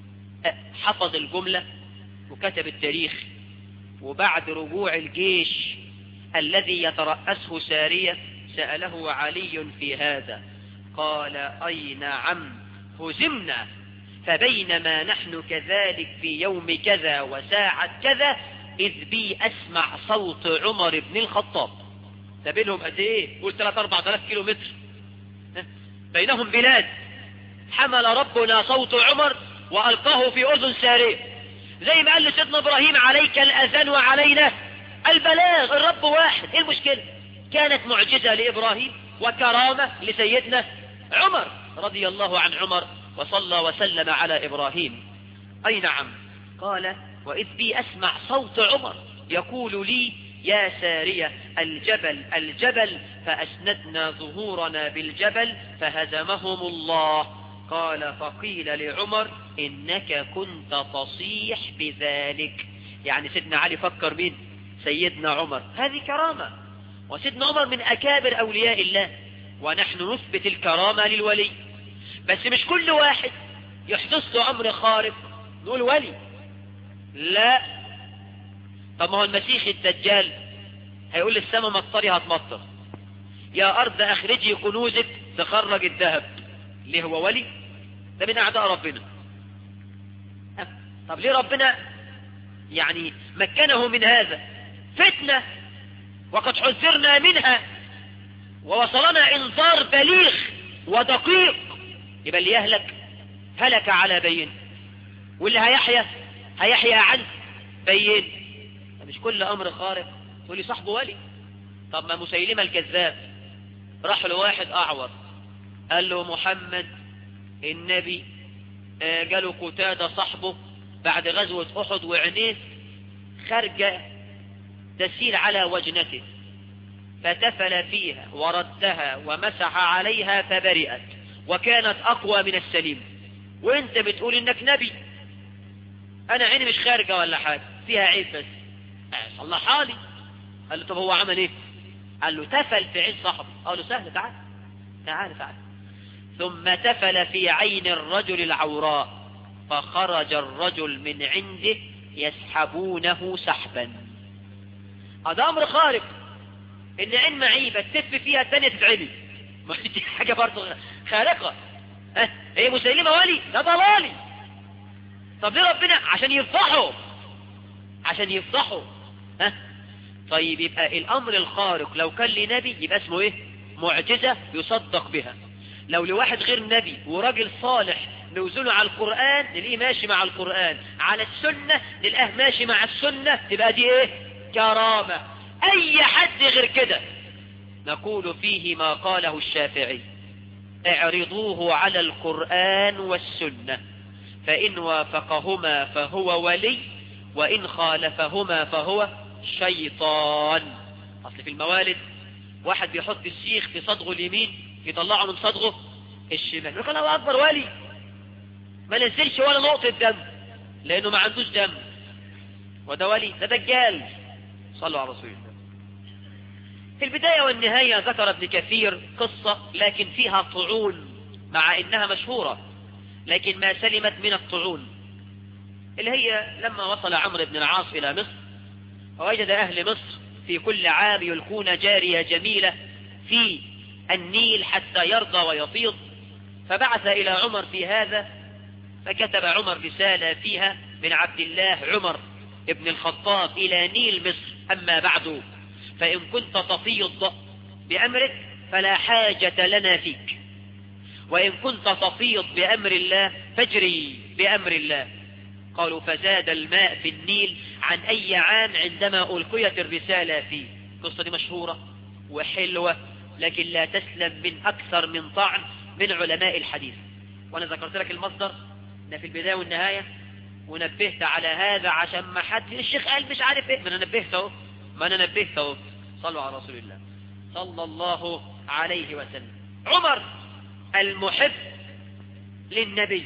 حفظ الجملة وكتب التاريخ وبعد رجوع الجيش الذي يترأسه سارية سأله علي في هذا قال أي نعم هزمنا فبينما نحن كذلك في يوم كذا وساعة كذا إذ بي أسمع صوت عمر بن الخطاب ده بينهم قد ايه قول 3 4000 كيلو متر بينهم بلاد حمل ربنا صوت عمر وألقاه في أذن سارية زي ما قال لسيدنا إبراهيم عليك الأذان وعلينا البلاغ الرب واحد ايه المشكلة كانت معجزة لإبراهيم وكرامة لسيدنا عمر رضي الله عن عمر وصلى وسلم على إبراهيم أي نعم قال وإذ بي أسمع صوت عمر يقول لي يا سارية الجبل الجبل فأسندنا ظهورنا بالجبل فهزمهم الله قال فقيل لعمر إنك كنت تصيح بذلك يعني سيدنا علي فكر مين سيدنا عمر هذه كرامة وسيدنا عمر من أكابر أولياء الله ونحن نثبت الكرامة للولي بس مش كل واحد يحدث له أمر خارق نقول ولي لا طب ما هو المسيح الدجال هيقول للسماء مطري هتمطر يا أرض أخرجي كنوزك تخرج الذهب ليه هو ولي ده من أعداء ربنا طب ليه ربنا يعني مكنه من هذا فتنة وقد حذرنا منها ووصلنا انذار بليغ ودقيق يبقى اللي يهلك هلك على بين واللي هيحيا هيحيا عن بين مش كل امر خارق تقول لي صاحبه ولي طب ما مسيلمة الكذاب راح لواحد اعور قال له محمد النبي جاله قتادة صاحبه بعد غزوة احد وعينيه خارجة تسيل على وجنته فتفل فيها وردها ومسح عليها فبرئت وكانت اقوى من السليم وانت بتقول انك نبي انا عيني مش خارجة ولا حاجة فيها عيب بس صلحها لي قال له طب هو عمل ايه قال له تفل في عين صاحبه قال له سهل تعال تعال تعال ثم تفل في عين الرجل العوراء فخرج الرجل من عنده يسحبونه سحبا هذا امر خارق ان عين معيبة تتف فيها الثانية تتعبي ما دي حاجة برضه خارقة اه هي مسيلمة ولي ده ضلالي طب ليه ربنا عشان يفضحه عشان يفضحه ها طيب يبقى الامر الخارق لو كان لنبي يبقى اسمه ايه معجزة يصدق بها لو لواحد غير نبي وراجل صالح نوزنه على القرآن نلاقيه ماشي مع القرآن على السنة نلاقيه ماشي مع السنة تبقى دي ايه كرامة اي حد غير كده نقول فيه ما قاله الشافعي اعرضوه على القرآن والسنة فإن وافقهما فهو ولي وإن خالفهما فهو شيطان أصل في الموالد واحد بيحط السيخ في صدغه اليمين يطلعه من صدغه الشمال يقول الله أكبر ولي ما نزلش ولا نقطة دم لأنه ما عندوش دم وده ولي ده دجال صلوا على رسول الله في البداية والنهاية ذكر ابن كثير قصة لكن فيها طعون مع إنها مشهورة لكن ما سلمت من الطعون اللي هي لما وصل عمرو بن العاص إلى مصر ووجد أهل مصر في كل عام يلقون جارية جميلة في النيل حتى يرضى ويفيض فبعث إلى عمر في هذا فكتب عمر رسالة فيها من عبد الله عمر ابن الخطاب إلى نيل مصر أما بعد فإن كنت تفيض بأمرك فلا حاجة لنا فيك وإن كنت تفيض بأمر الله فاجري بأمر الله قالوا فزاد الماء في النيل عن أي عام عندما ألقيت الرسالة فيه القصة دي مشهورة وحلوة لكن لا تسلم من أكثر من طعن من علماء الحديث وأنا ذكرت لك المصدر ده في البداية والنهاية ونبهت على هذا عشان ما حد الشيخ قال مش عارف ايه ما انا نبهت اهو ما انا نبهت اهو صلوا على رسول الله صلى الله عليه وسلم عمر المحب للنبي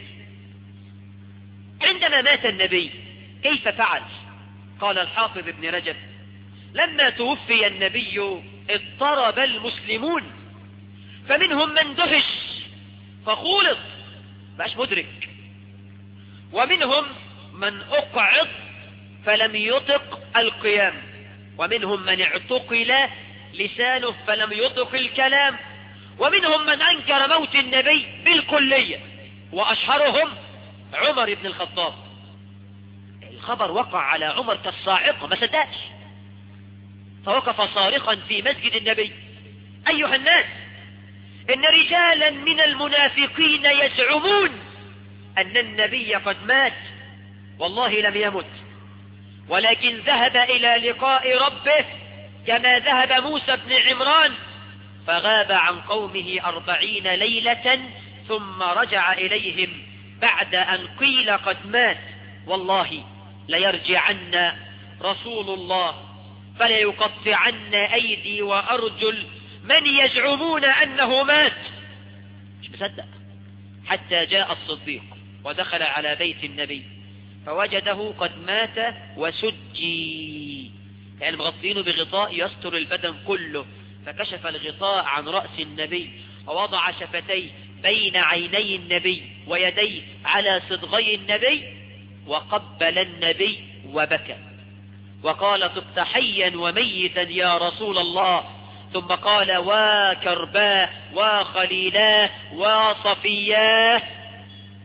عندما مات النبي كيف فعل قال الحافظ ابن رجب لما توفي النبي اضطرب المسلمون فمنهم من دهش فخولط بقاش مدرك ومنهم من اقعد فلم يطق القيام ومنهم من اعتقل لسانه فلم يطق الكلام ومنهم من انكر موت النبي بالكلية واشهرهم عمر بن الخطاب الخبر وقع على عمر كالصاعقة ما صدقش فوقف صارخا في مسجد النبي ايها الناس ان رجالا من المنافقين يزعمون ان النبي قد مات والله لم يمت ولكن ذهب الى لقاء ربه كما ذهب موسى بن عمران فغاب عن قومه أربعين ليلة ثم رجع إليهم بعد أن قيل قد مات والله ليرجعن رسول الله فليقطعن أيدي وأرجل من يزعمون أنه مات مش مصدق حتى جاء الصديق ودخل على بيت النبي فوجده قد مات وسجي يعني مغطينه بغطاء يستر البدن كله فكشف الغطاء عن رأس النبي ووضع شفتيه بين عيني النبي ويديه على صدغي النبي وقبل النبي وبكى وقال طبت حيا وميتا يا رسول الله ثم قال وا كرباه وا خليلاه وا صفياه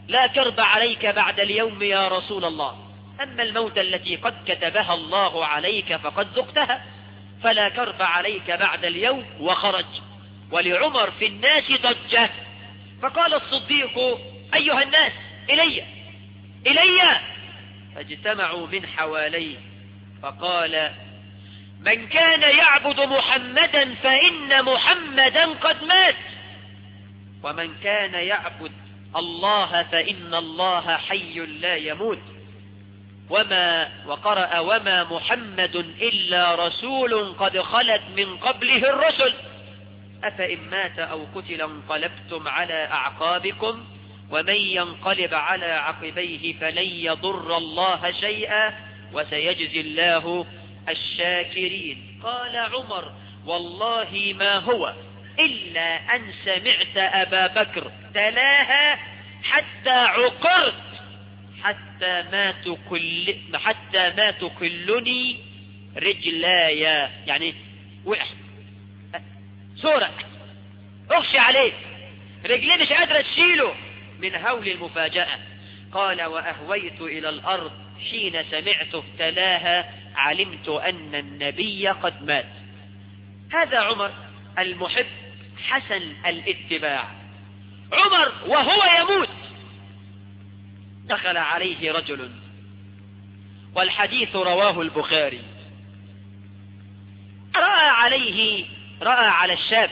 لا كرب عليك بعد اليوم يا رسول الله أما الموت التي قد كتبها الله عليك فقد ذقتها فلا كرب عليك بعد اليوم وخرج ولعمر في الناس ضجة فقال الصديق أيها الناس إلي إلي فاجتمعوا من حواليه فقال من كان يعبد محمدا فإن محمدا قد مات ومن كان يعبد الله فإن الله حي لا يموت وما وقرأ وما محمد إلا رسول قد خلت من قبله الرسل أفإن مات أو قتل انقلبتم على أعقابكم ومن ينقلب على عقبيه فلن يضر الله شيئا وسيجزي الله الشاكرين قال عمر والله ما هو إلا أن سمعت أبا بكر تلاها حتى عقرت حتى ما تكل حتى ما تكلني رجلاي يعني وقع سورك اخشى عليه رجلي مش قادرة تشيله من هول المفاجأة قال وأهويت إلى الأرض حين سمعت ابتلاها علمت أن النبي قد مات هذا عمر المحب حسن الاتباع عمر وهو يموت دخل عليه رجل والحديث رواه البخاري رأى عليه رأى على الشاب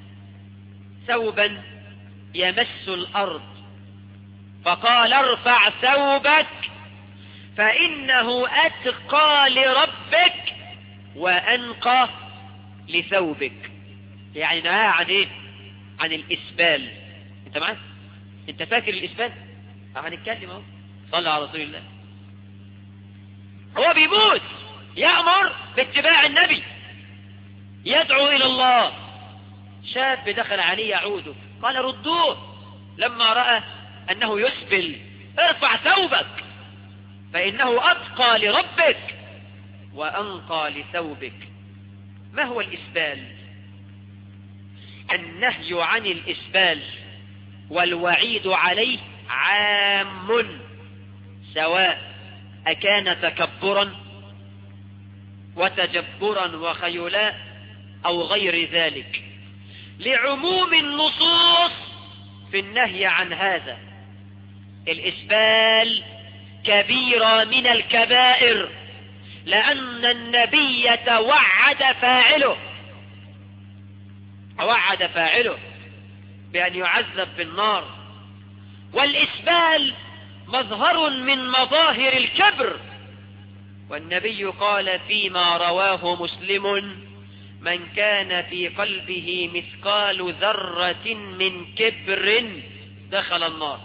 ثوبا يمس الأرض فقال ارفع ثوبك فإنه أتقى لربك وأنقى لثوبك يعني نهى عن ايه عن الإسبال انت معاك انت فاكر الإسبال هنتكلم اهو صلى على رسول الله هو بيموت يأمر باتباع النبي يدعو إلى الله شاب دخل عليه يعوده قال ردوه لما رأى أنه يسبل ارفع ثوبك فإنه أتقى لربك وأنقى لثوبك ما هو الإسبال النهي عن الإسبال والوعيد عليه عام سواء أكان تكبرا وتجبرا وخيلاء أو غير ذلك لعموم النصوص في النهي عن هذا الإسبال كبيرة من الكبائر لأن النبي توعد فاعله توعد فاعله بأن يعذب بالنار والإسبال مظهر من مظاهر الكبر والنبي قال فيما رواه مسلم من كان في قلبه مثقال ذرة من كبر دخل النار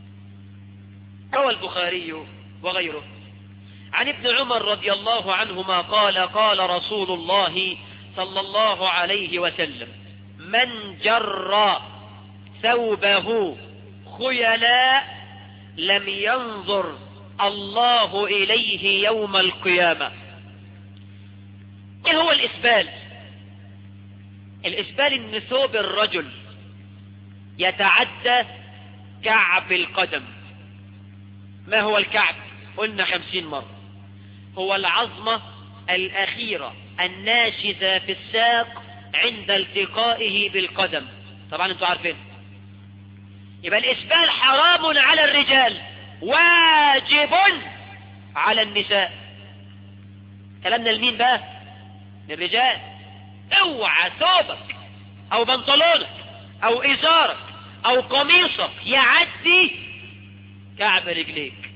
روى البخاري وغيره عن ابن عمر رضي الله عنهما قال قال رسول الله صلى الله عليه وسلم من جر ثوبه خيلاء لم ينظر الله إليه يوم القيامة ايه هو الإسبال الإسبال ان ثوب الرجل يتعدى كعب القدم ما هو الكعب قلنا خمسين مرة هو العظمة الأخيرة الناشزة في الساق عند التقائه بالقدم طبعا انتوا عارفين يبقى الإسبال حرام على الرجال واجب على النساء كلامنا لمين بقى للرجال اوعى ثوبك او بنطلونك او ازارك او قميصك يعدي كعب رجليك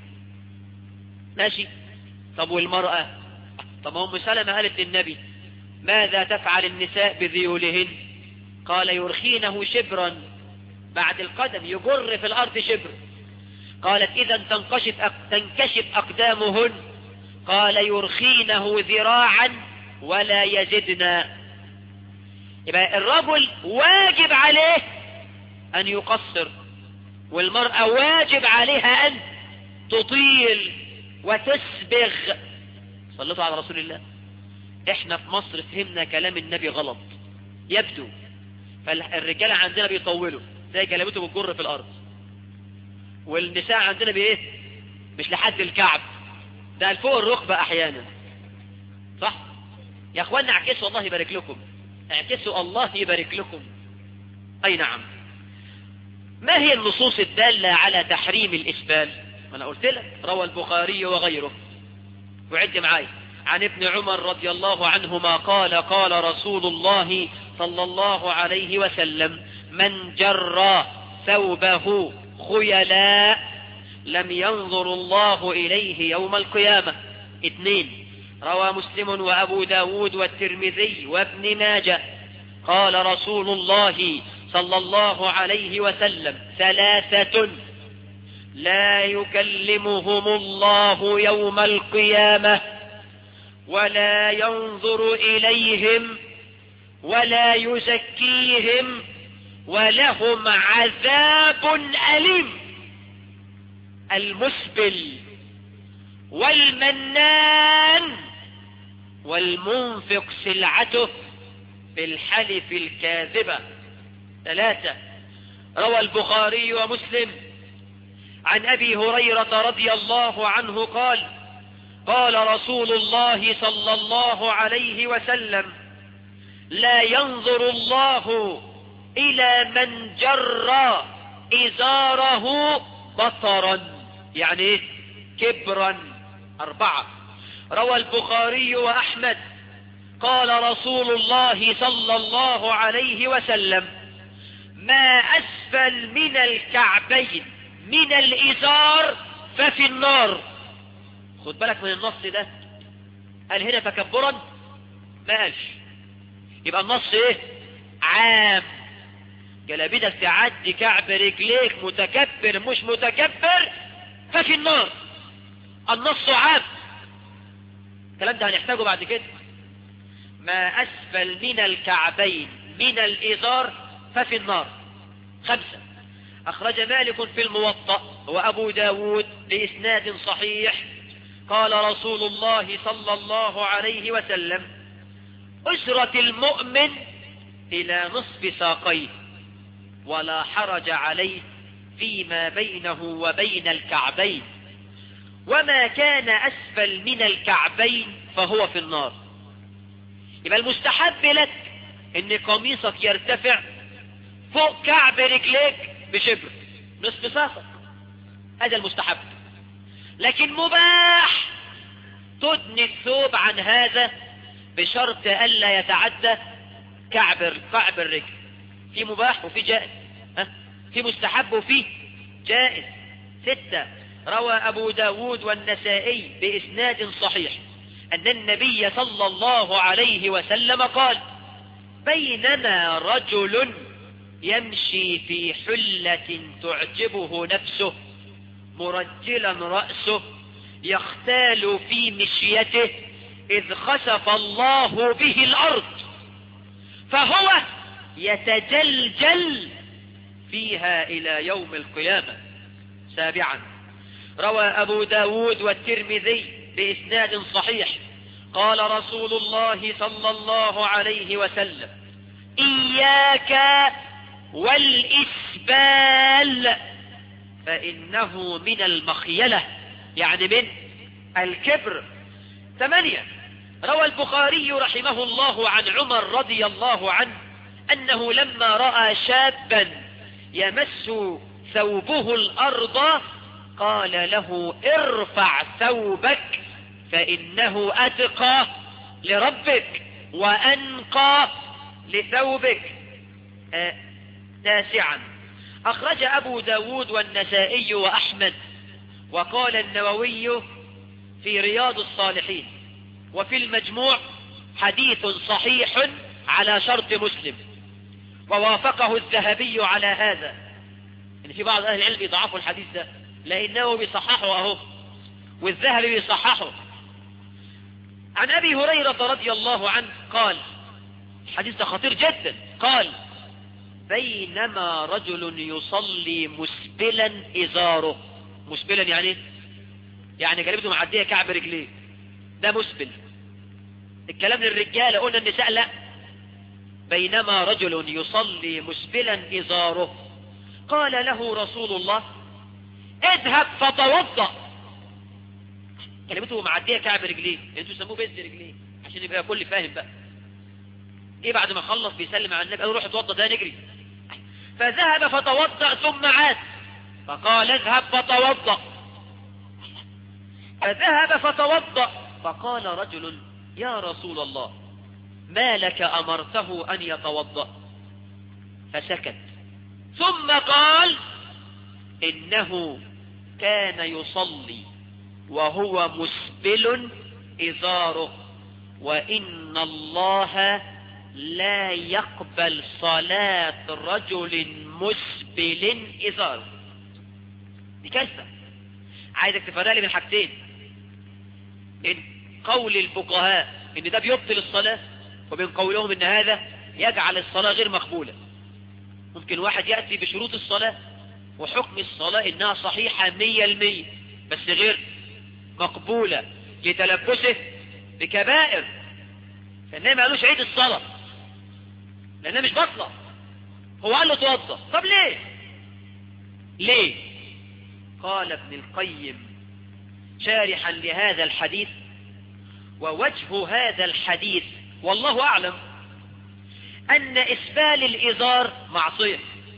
ماشي طب والمرأة طب ام سلمة قالت للنبي ماذا تفعل النساء بذيولهن قال يرخينه شبرا بعد القدم يجر في الارض شبر قالت اذا تنكشف تنكشف اقدامهن قال يرخينه ذراعا ولا يزدن يبقى الرجل واجب عليه ان يقصر والمرأة واجب عليها ان تطيل وتسبغ صلتوا على رسول الله احنا في مصر فهمنا كلام النبي غلط يبدو فالرجالة عندنا بيطولوا زي جلابته بتجر في الارض والنساء عندنا بايه مش لحد الكعب ده فوق الركبة احيانا صح يا اخوانا اعكسوا الله يبارك لكم اعكسوا الله يبارك لكم اي نعم ما هي النصوص الدالة على تحريم الاسبال ما انا قلت لك روى البخاري وغيره وعد معاي عن ابن عمر رضي الله عنهما قال قال رسول الله صلى الله عليه وسلم من جر ثوبه خيلاء لم ينظر الله إليه يوم القيامة اثنين روى مسلم وأبو داود والترمذي وابن ماجه قال رسول الله صلى الله عليه وسلم ثلاثة لا يكلمهم الله يوم القيامة ولا ينظر إليهم ولا يزكيهم ولهم عذاب أليم المسبل والمنان والمنفق سلعته بالحلف الكاذبة ثلاثة روى البخاري ومسلم عن أبي هريرة رضي الله عنه قال قال رسول الله صلى الله عليه وسلم لا ينظر الله إلى من جر إزاره بطرا يعني إيه؟ كبرا أربعة روى البخاري وأحمد قال رسول الله صلى الله عليه وسلم ما أسفل من الكعبين من الإزار ففي النار خد بالك من النص ده قال هنا تكبرا ما قالش يبقى النص ايه عام جلابيتك تعدي كعب رجليك متكبر مش متكبر ففي النار النص عام الكلام ده هنحتاجه بعد كده ما أسفل من الكعبين من الإزار ففي النار خمسة أخرج مالك في الموطأ وأبو داود بإسناد صحيح قال رسول الله صلى الله عليه وسلم أسرة المؤمن إلى نصف ساقيه ولا حرج عليه فيما بينه وبين الكعبين وما كان أسفل من الكعبين فهو في النار يبقى المستحب لك ان قميصك يرتفع فوق كعب رجليك بشبر نصف ساقك هذا المستحب لكن مباح تدني الثوب عن هذا بشرط ألا يتعدى كعب كعب الرجل في مباح وفي جائز ها؟ في مستحب وفي جائز ستة روى أبو داود والنسائي بإسناد صحيح أن النبي صلى الله عليه وسلم قال بينما رجل يمشي في حلة تعجبه نفسه مرجلا رأسه يختال في مشيته إذ خسف الله به الأرض فهو يتجلجل فيها إلى يوم القيامة سابعا روى أبو داود والترمذي بإسناد صحيح قال رسول الله صلى الله عليه وسلم إياك والإسبال فإنه من المخيلة يعني من الكبر ثمانية روى البخاري رحمه الله عن عمر رضي الله عنه أنه لما رأى شابا يمس ثوبه الأرض قال له ارفع ثوبك فإنه أتقى لربك وأنقى لثوبك آه تاسعا أخرج أبو داود والنسائي وأحمد وقال النووي في رياض الصالحين وفي المجموع حديث صحيح على شرط مسلم ووافقه الذهبي على هذا ان في بعض اهل العلم يضعفوا الحديث ده لانه بيصححه اهو والذهبي بيصححه عن ابي هريرة رضي الله عنه قال الحديث ده خطير جدا قال بينما رجل يصلي مسبلا ازاره مسبلا يعني ايه يعني جلبته معدية كعب رجليه ده مسبل الكلام للرجال قلنا النساء لا بينما رجل يصلي مسبلا إزاره قال له رسول الله اذهب فتوضأ كلمته معديه كعب رجليه انتوا سموه بيز رجليه عشان يبقى كل فاهم بقى ايه بعد ما خلص بيسلم على النبي قال روح اتوضى ده نجري فذهب فتوضأ ثم عاد فقال اذهب فتوضأ فذهب فتوضأ فقال رجل يا رسول الله ما لك أمرته أن يتوضأ فسكت ثم قال إنه كان يصلي وهو مسبل إزاره وإن الله لا يقبل صلاة رجل مسبل إزاره دي كارثة عايزك تفرق لي من حاجتين إن قول الفقهاء إن ده بيبطل الصلاة وبين قولهم إن هذا يجعل الصلاة غير مقبولة ممكن واحد يأتي بشروط الصلاة وحكم الصلاة إنها صحيحة مية المية بس غير مقبولة لتلبسه بكبائر فإنه ما قالوش عيد الصلاة لأنها مش بطلة هو قال له توضى طب ليه ليه قال ابن القيم شارحا لهذا الحديث ووجه هذا الحديث والله أعلم أن إسبال الإزار معصية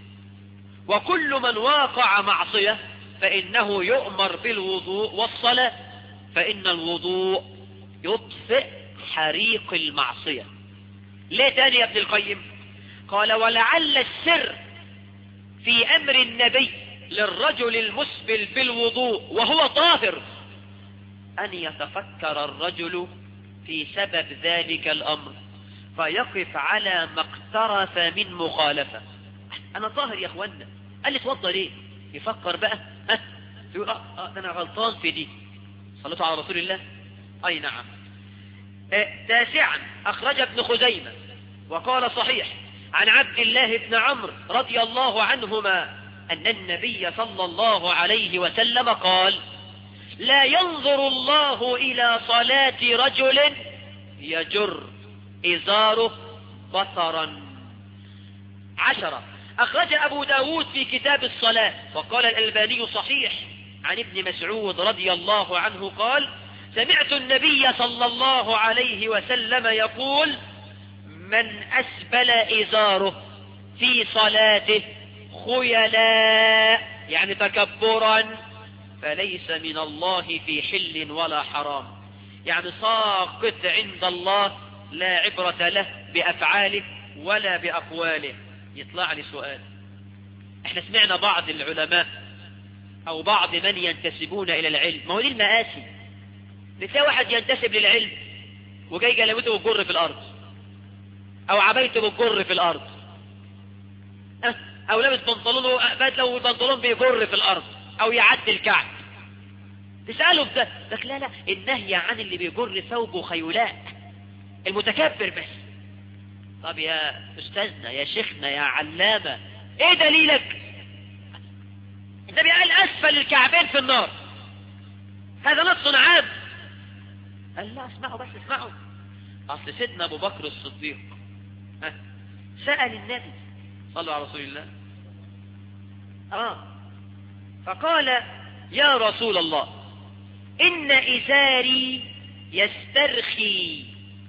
وكل من واقع معصية فإنه يؤمر بالوضوء والصلاة فإن الوضوء يطفئ حريق المعصية ليه تاني يا ابن القيم قال ولعل السر في أمر النبي للرجل المسبل بالوضوء وهو طاهر أن يتفكر الرجل في سبب ذلك الأمر فيقف على ما اقترف من مخالفة أنا طاهر يا أخوانا قال لي توضى ليه يفكر بقى ها يقول آه, آه ده أنا غلطان في دي صليتوا على رسول الله أي نعم آه تاسعا أخرج ابن خزيمة وقال صحيح عن عبد الله بن عمرو رضي الله عنهما أن النبي صلى الله عليه وسلم قال لا ينظر الله إلى صلاة رجل يجر إزاره بطرا عشرة أخرج أبو داود في كتاب الصلاة وقال الألباني صحيح عن ابن مسعود رضي الله عنه قال سمعت النبي صلى الله عليه وسلم يقول من أسبل إزاره في صلاته خيلاء يعني تكبرا فليس من الله في حل ولا حرام يعني ساقط عند الله لا عبرة له بأفعاله ولا بأقواله يطلع لي سؤال احنا سمعنا بعض العلماء او بعض من ينتسبون الى العلم ما هو دي المآسي بتلاقي واحد ينتسب للعلم وجاي جلبته بتجر في الارض او عبايته بتجر في الارض أه؟ او لابس بنطلونه بدله والبنطلون بيجر في الارض او يعدي الكعب تسأله في ده لك لا لا النهي عن اللي بيجر ثوبه خيلاء المتكبر بس طب يا استاذنا يا شيخنا يا علامة ايه دليلك النبي قال اسفل الكعبين في النار هذا نص عام قال لا اسمعوا بس اسمعوا اصل سيدنا ابو بكر الصديق ها سأل النبي صلوا على رسول الله اه فقال يا رسول الله إن إزاري يسترخي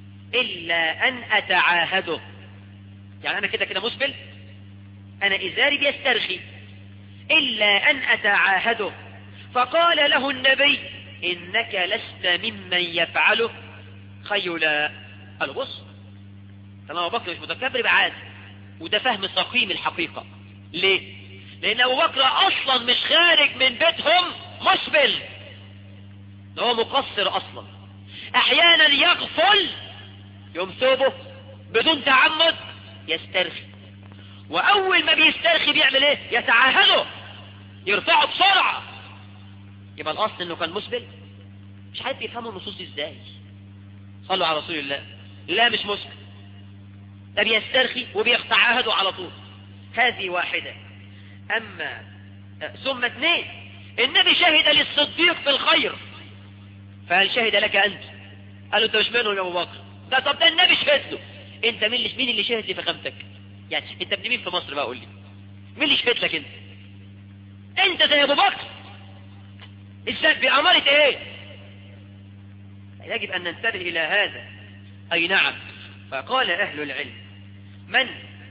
إلا أن أتعاهده يعني أنا كده كده مسبل أنا إزاري بيسترخي إلا أن أتعاهده فقال له النبي إنك لست ممن يفعله خيلا قال بص طالما أبو بكر مش متكبر بعاد وده فهم سقيم الحقيقة ليه لأن أبو بكر أصلا مش خارج من بيتهم مسبل ده هو مقصر اصلا احيانا يغفل يوم ثوبه بدون تعمد يسترخي واول ما بيسترخي بيعمل ايه يتعاهده يرفعه بسرعة يبقى الاصل انه كان مسبل مش عارف يفهموا النصوص دي ازاي صلوا على رسول الله لا مش مسبل ده بيسترخي وبيتعاهده على طول هذه واحدة اما ثم اثنين النبي شهد للصديق بالخير فهل شهد لك أنت قال له أنت مش منهم يا أبو بكر ده طب ده النبي شهد له أنت مين اللي مين اللي شهد لي في خمتك يعني أنت ابن مين في مصر بقى قول لي مين اللي شهد لك أنت أنت زي أبو بكر ازاي بأمارة ايه يجب ان ننتبه الى هذا اي نعم فقال اهل العلم من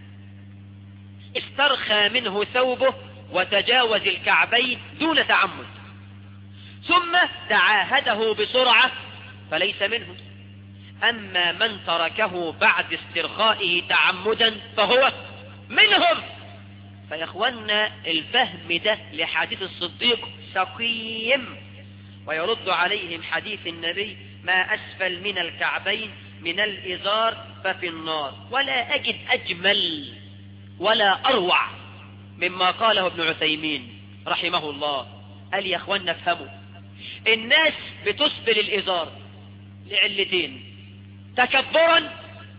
استرخى منه ثوبه وتجاوز الكعبين دون تعمد ثم تعاهده بسرعة فليس منه أما من تركه بعد استرخائه تعمدا فهو منهم فيا اخوانا الفهم ده لحديث الصديق سقيم ويرد عليهم حديث النبي ما أسفل من الكعبين من الإزار ففي النار ولا أجد أجمل ولا أروع مما قاله ابن عثيمين رحمه الله قال يا اخوانا افهموا الناس بتسبل الإزار لعلتين تكبرا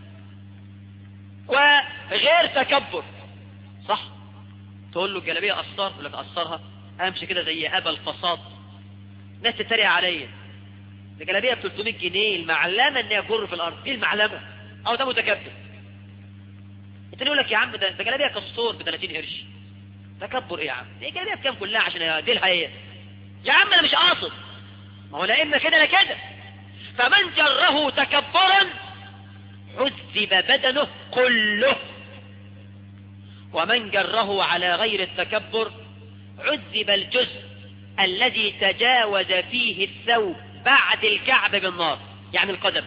وغير تكبر صح تقول له الجلابيه قصار يقول لك قصرها امشي كده زي ابا الفصاد ناس تتريق عليا الجلابيه ب 300 جنيه المعلمه ان هي جر في الارض دي المعلمه او ده متكبر انت يقول لك يا عم ده ده جلابيه كسور ب 30 قرش تكبر ايه يا عم دي جلابيه بكام كلها عشان دي الحقيقه يا عم انا مش قاصد ما هو لا اما كده لا كده فمن جره تكبرا عذب بدنه كله ومن جره على غير التكبر عذب الجزء الذي تجاوز فيه الثوب بعد الكعب بالنار يعني القدم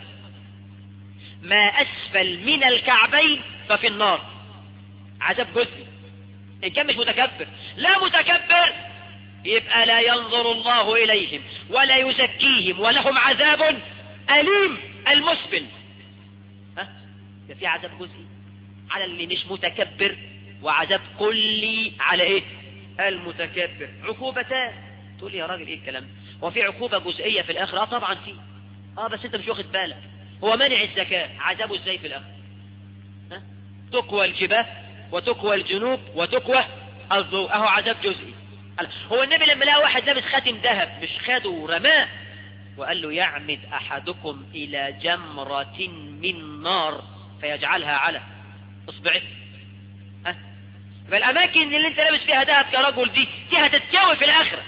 ما أسفل من الكعبين ففي النار عذاب جزئي إن كان مش متكبر لا متكبر يبقى لا ينظر الله إليهم ولا يزكيهم ولهم عذاب أليم المسبل ها ده في عذاب جزئي على اللي مش متكبر وعذاب كلي على ايه المتكبر عقوبتان تقول لي يا راجل ايه الكلام وفي عقوبة جزئية في الاخر اه طبعا في اه بس انت مش واخد بالك هو منع الزكاة عذابه ازاي في الاخر ها تقوى الجباه وتقوى الجنوب وتقوى الضوء اهو عذاب جزئي هو النبي لما لقى واحد لابس خاتم ذهب مش خده ورماه وقال له يعمد احدكم الى جمرة من نار فيجعلها على اصبعه ها فالاماكن اللي انت لابس فيها ذهب كرجل دي دي هتتجاوز في الاخره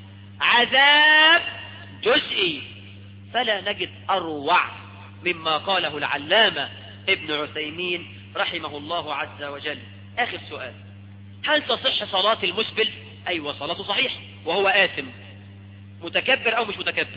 عذاب جزئي فلا نجد اروع مما قاله العلامه ابن عثيمين رحمه الله عز وجل اخر سؤال هل تصح صلاة المسبل ايوه صلاته صحيح وهو آثم متكبر او مش متكبر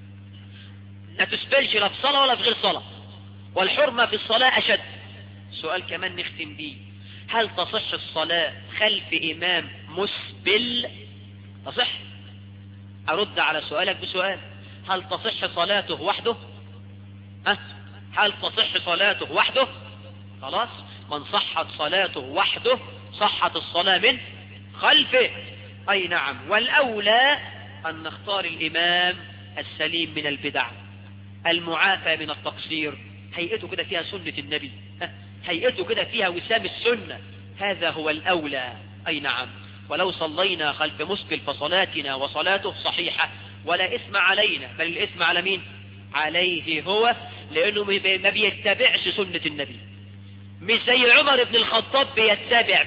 لا تسبلش لا في صلاة ولا في غير صلاة والحرمة في الصلاة اشد سؤال كمان نختم بيه هل تصح الصلاة خلف امام مسبل تصح ارد على سؤالك بسؤال هل تصح صلاته وحده ها هل تصح صلاته وحده خلاص من صحت صلاته وحده صحت الصلاة من خلفه أي نعم والأولى أن نختار الإمام السليم من البدع المعافى من التقصير هيئته كده فيها سنة النبي هيئته كده فيها وسام السنة هذا هو الأولى أي نعم ولو صلينا خلف مسبل فصلاتنا وصلاته صحيحة ولا اسم علينا بل الاسم على مين عليه هو لأنه ما بيتبعش سنة النبي مش زي عمر بن الخطاب بيتبع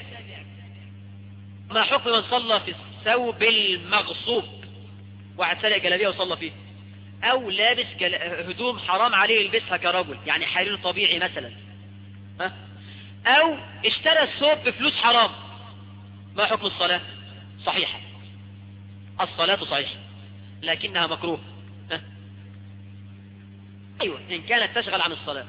ما حكم من صلى في الثوب المغصوب واحد سرق جلابيه وصلى فيه او لابس جل... هدوم حرام عليه يلبسها كرجل يعني حرير طبيعي مثلا ها او اشترى الثوب بفلوس حرام ما حكم الصلاة صحيحة الصلاة صحيحة لكنها مكروه ها؟ ايوه ان كانت تشغل عن الصلاة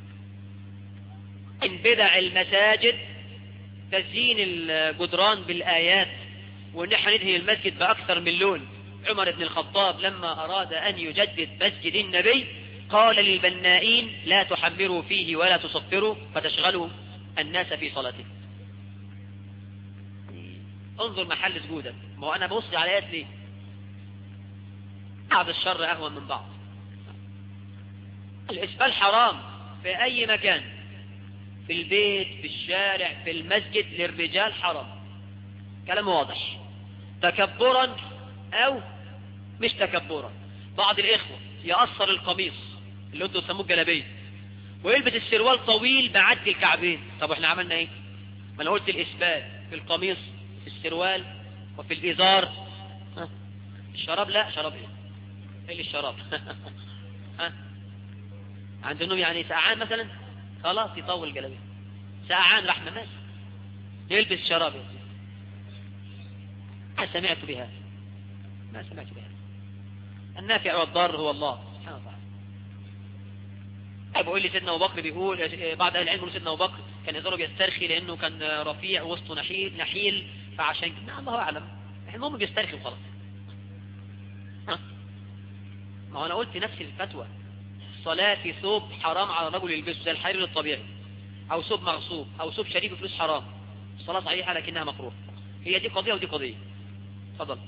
من بدع المساجد تزيين الجدران بالآيات وان احنا ندهي المسجد بأكثر من لون عمر بن الخطاب لما أراد أن يجدد مسجد النبي قال للبنائين لا تحمروا فيه ولا تصفروا فتشغلوا الناس في صلاته انظر محل سجودك ما هو أنا ببص على آيات ليه بعض الشر أهون من بعض الإسفال حرام في أي مكان في البيت في الشارع في المسجد للرجال حرام كلام واضح تكبرا او مش تكبرا بعض الاخوة يقصر القميص اللي انتوا تسموه الجلابيه ويلبس السروال طويل معدي الكعبين طب احنا عملنا ايه ما انا قلت الاسبال في القميص في السروال وفي الازار الشراب لا شراب ايه ايه اللي الشراب ها عند النوم يعني سقعان مثلا خلاص يطول جلابيه سقعان رحمة ماشي يلبس شراب يا سيدي ما سمعت بها ما سمعت بها النافع والضار هو الله سبحانه وتعالى بقول لي سيدنا ابو بكر بيقول بعض اهل العلم يقول سيدنا ابو بكر كان يضرب يسترخي لانه كان رفيع وسطه نحيل نحيل فعشان كده الله اعلم المهم بيسترخي وخلاص ها ما هو انا قلت نفس الفتوى الصلاة في ثوب حرام على الرجل يلبسه زي الحرير الطبيعي او ثوب مغصوب او ثوب شريك فلوس حرام الصلاة صحيحة لكنها مكروه هي دي قضية ودي قضية اتفضل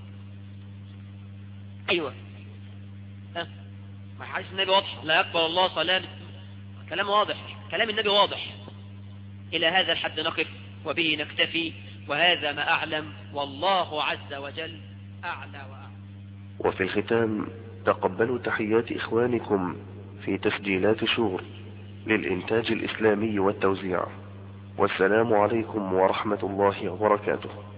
ايوه ها ما حديث النبي واضح لا يقبل الله صلاة كلام واضح كلام النبي واضح الى هذا الحد نقف وبه نكتفي وهذا ما اعلم والله عز وجل اعلى واعلم وفي الختام تقبلوا تحيات إخوانكم في تسجيلات شور للإنتاج الإسلامي والتوزيع والسلام عليكم ورحمة الله وبركاته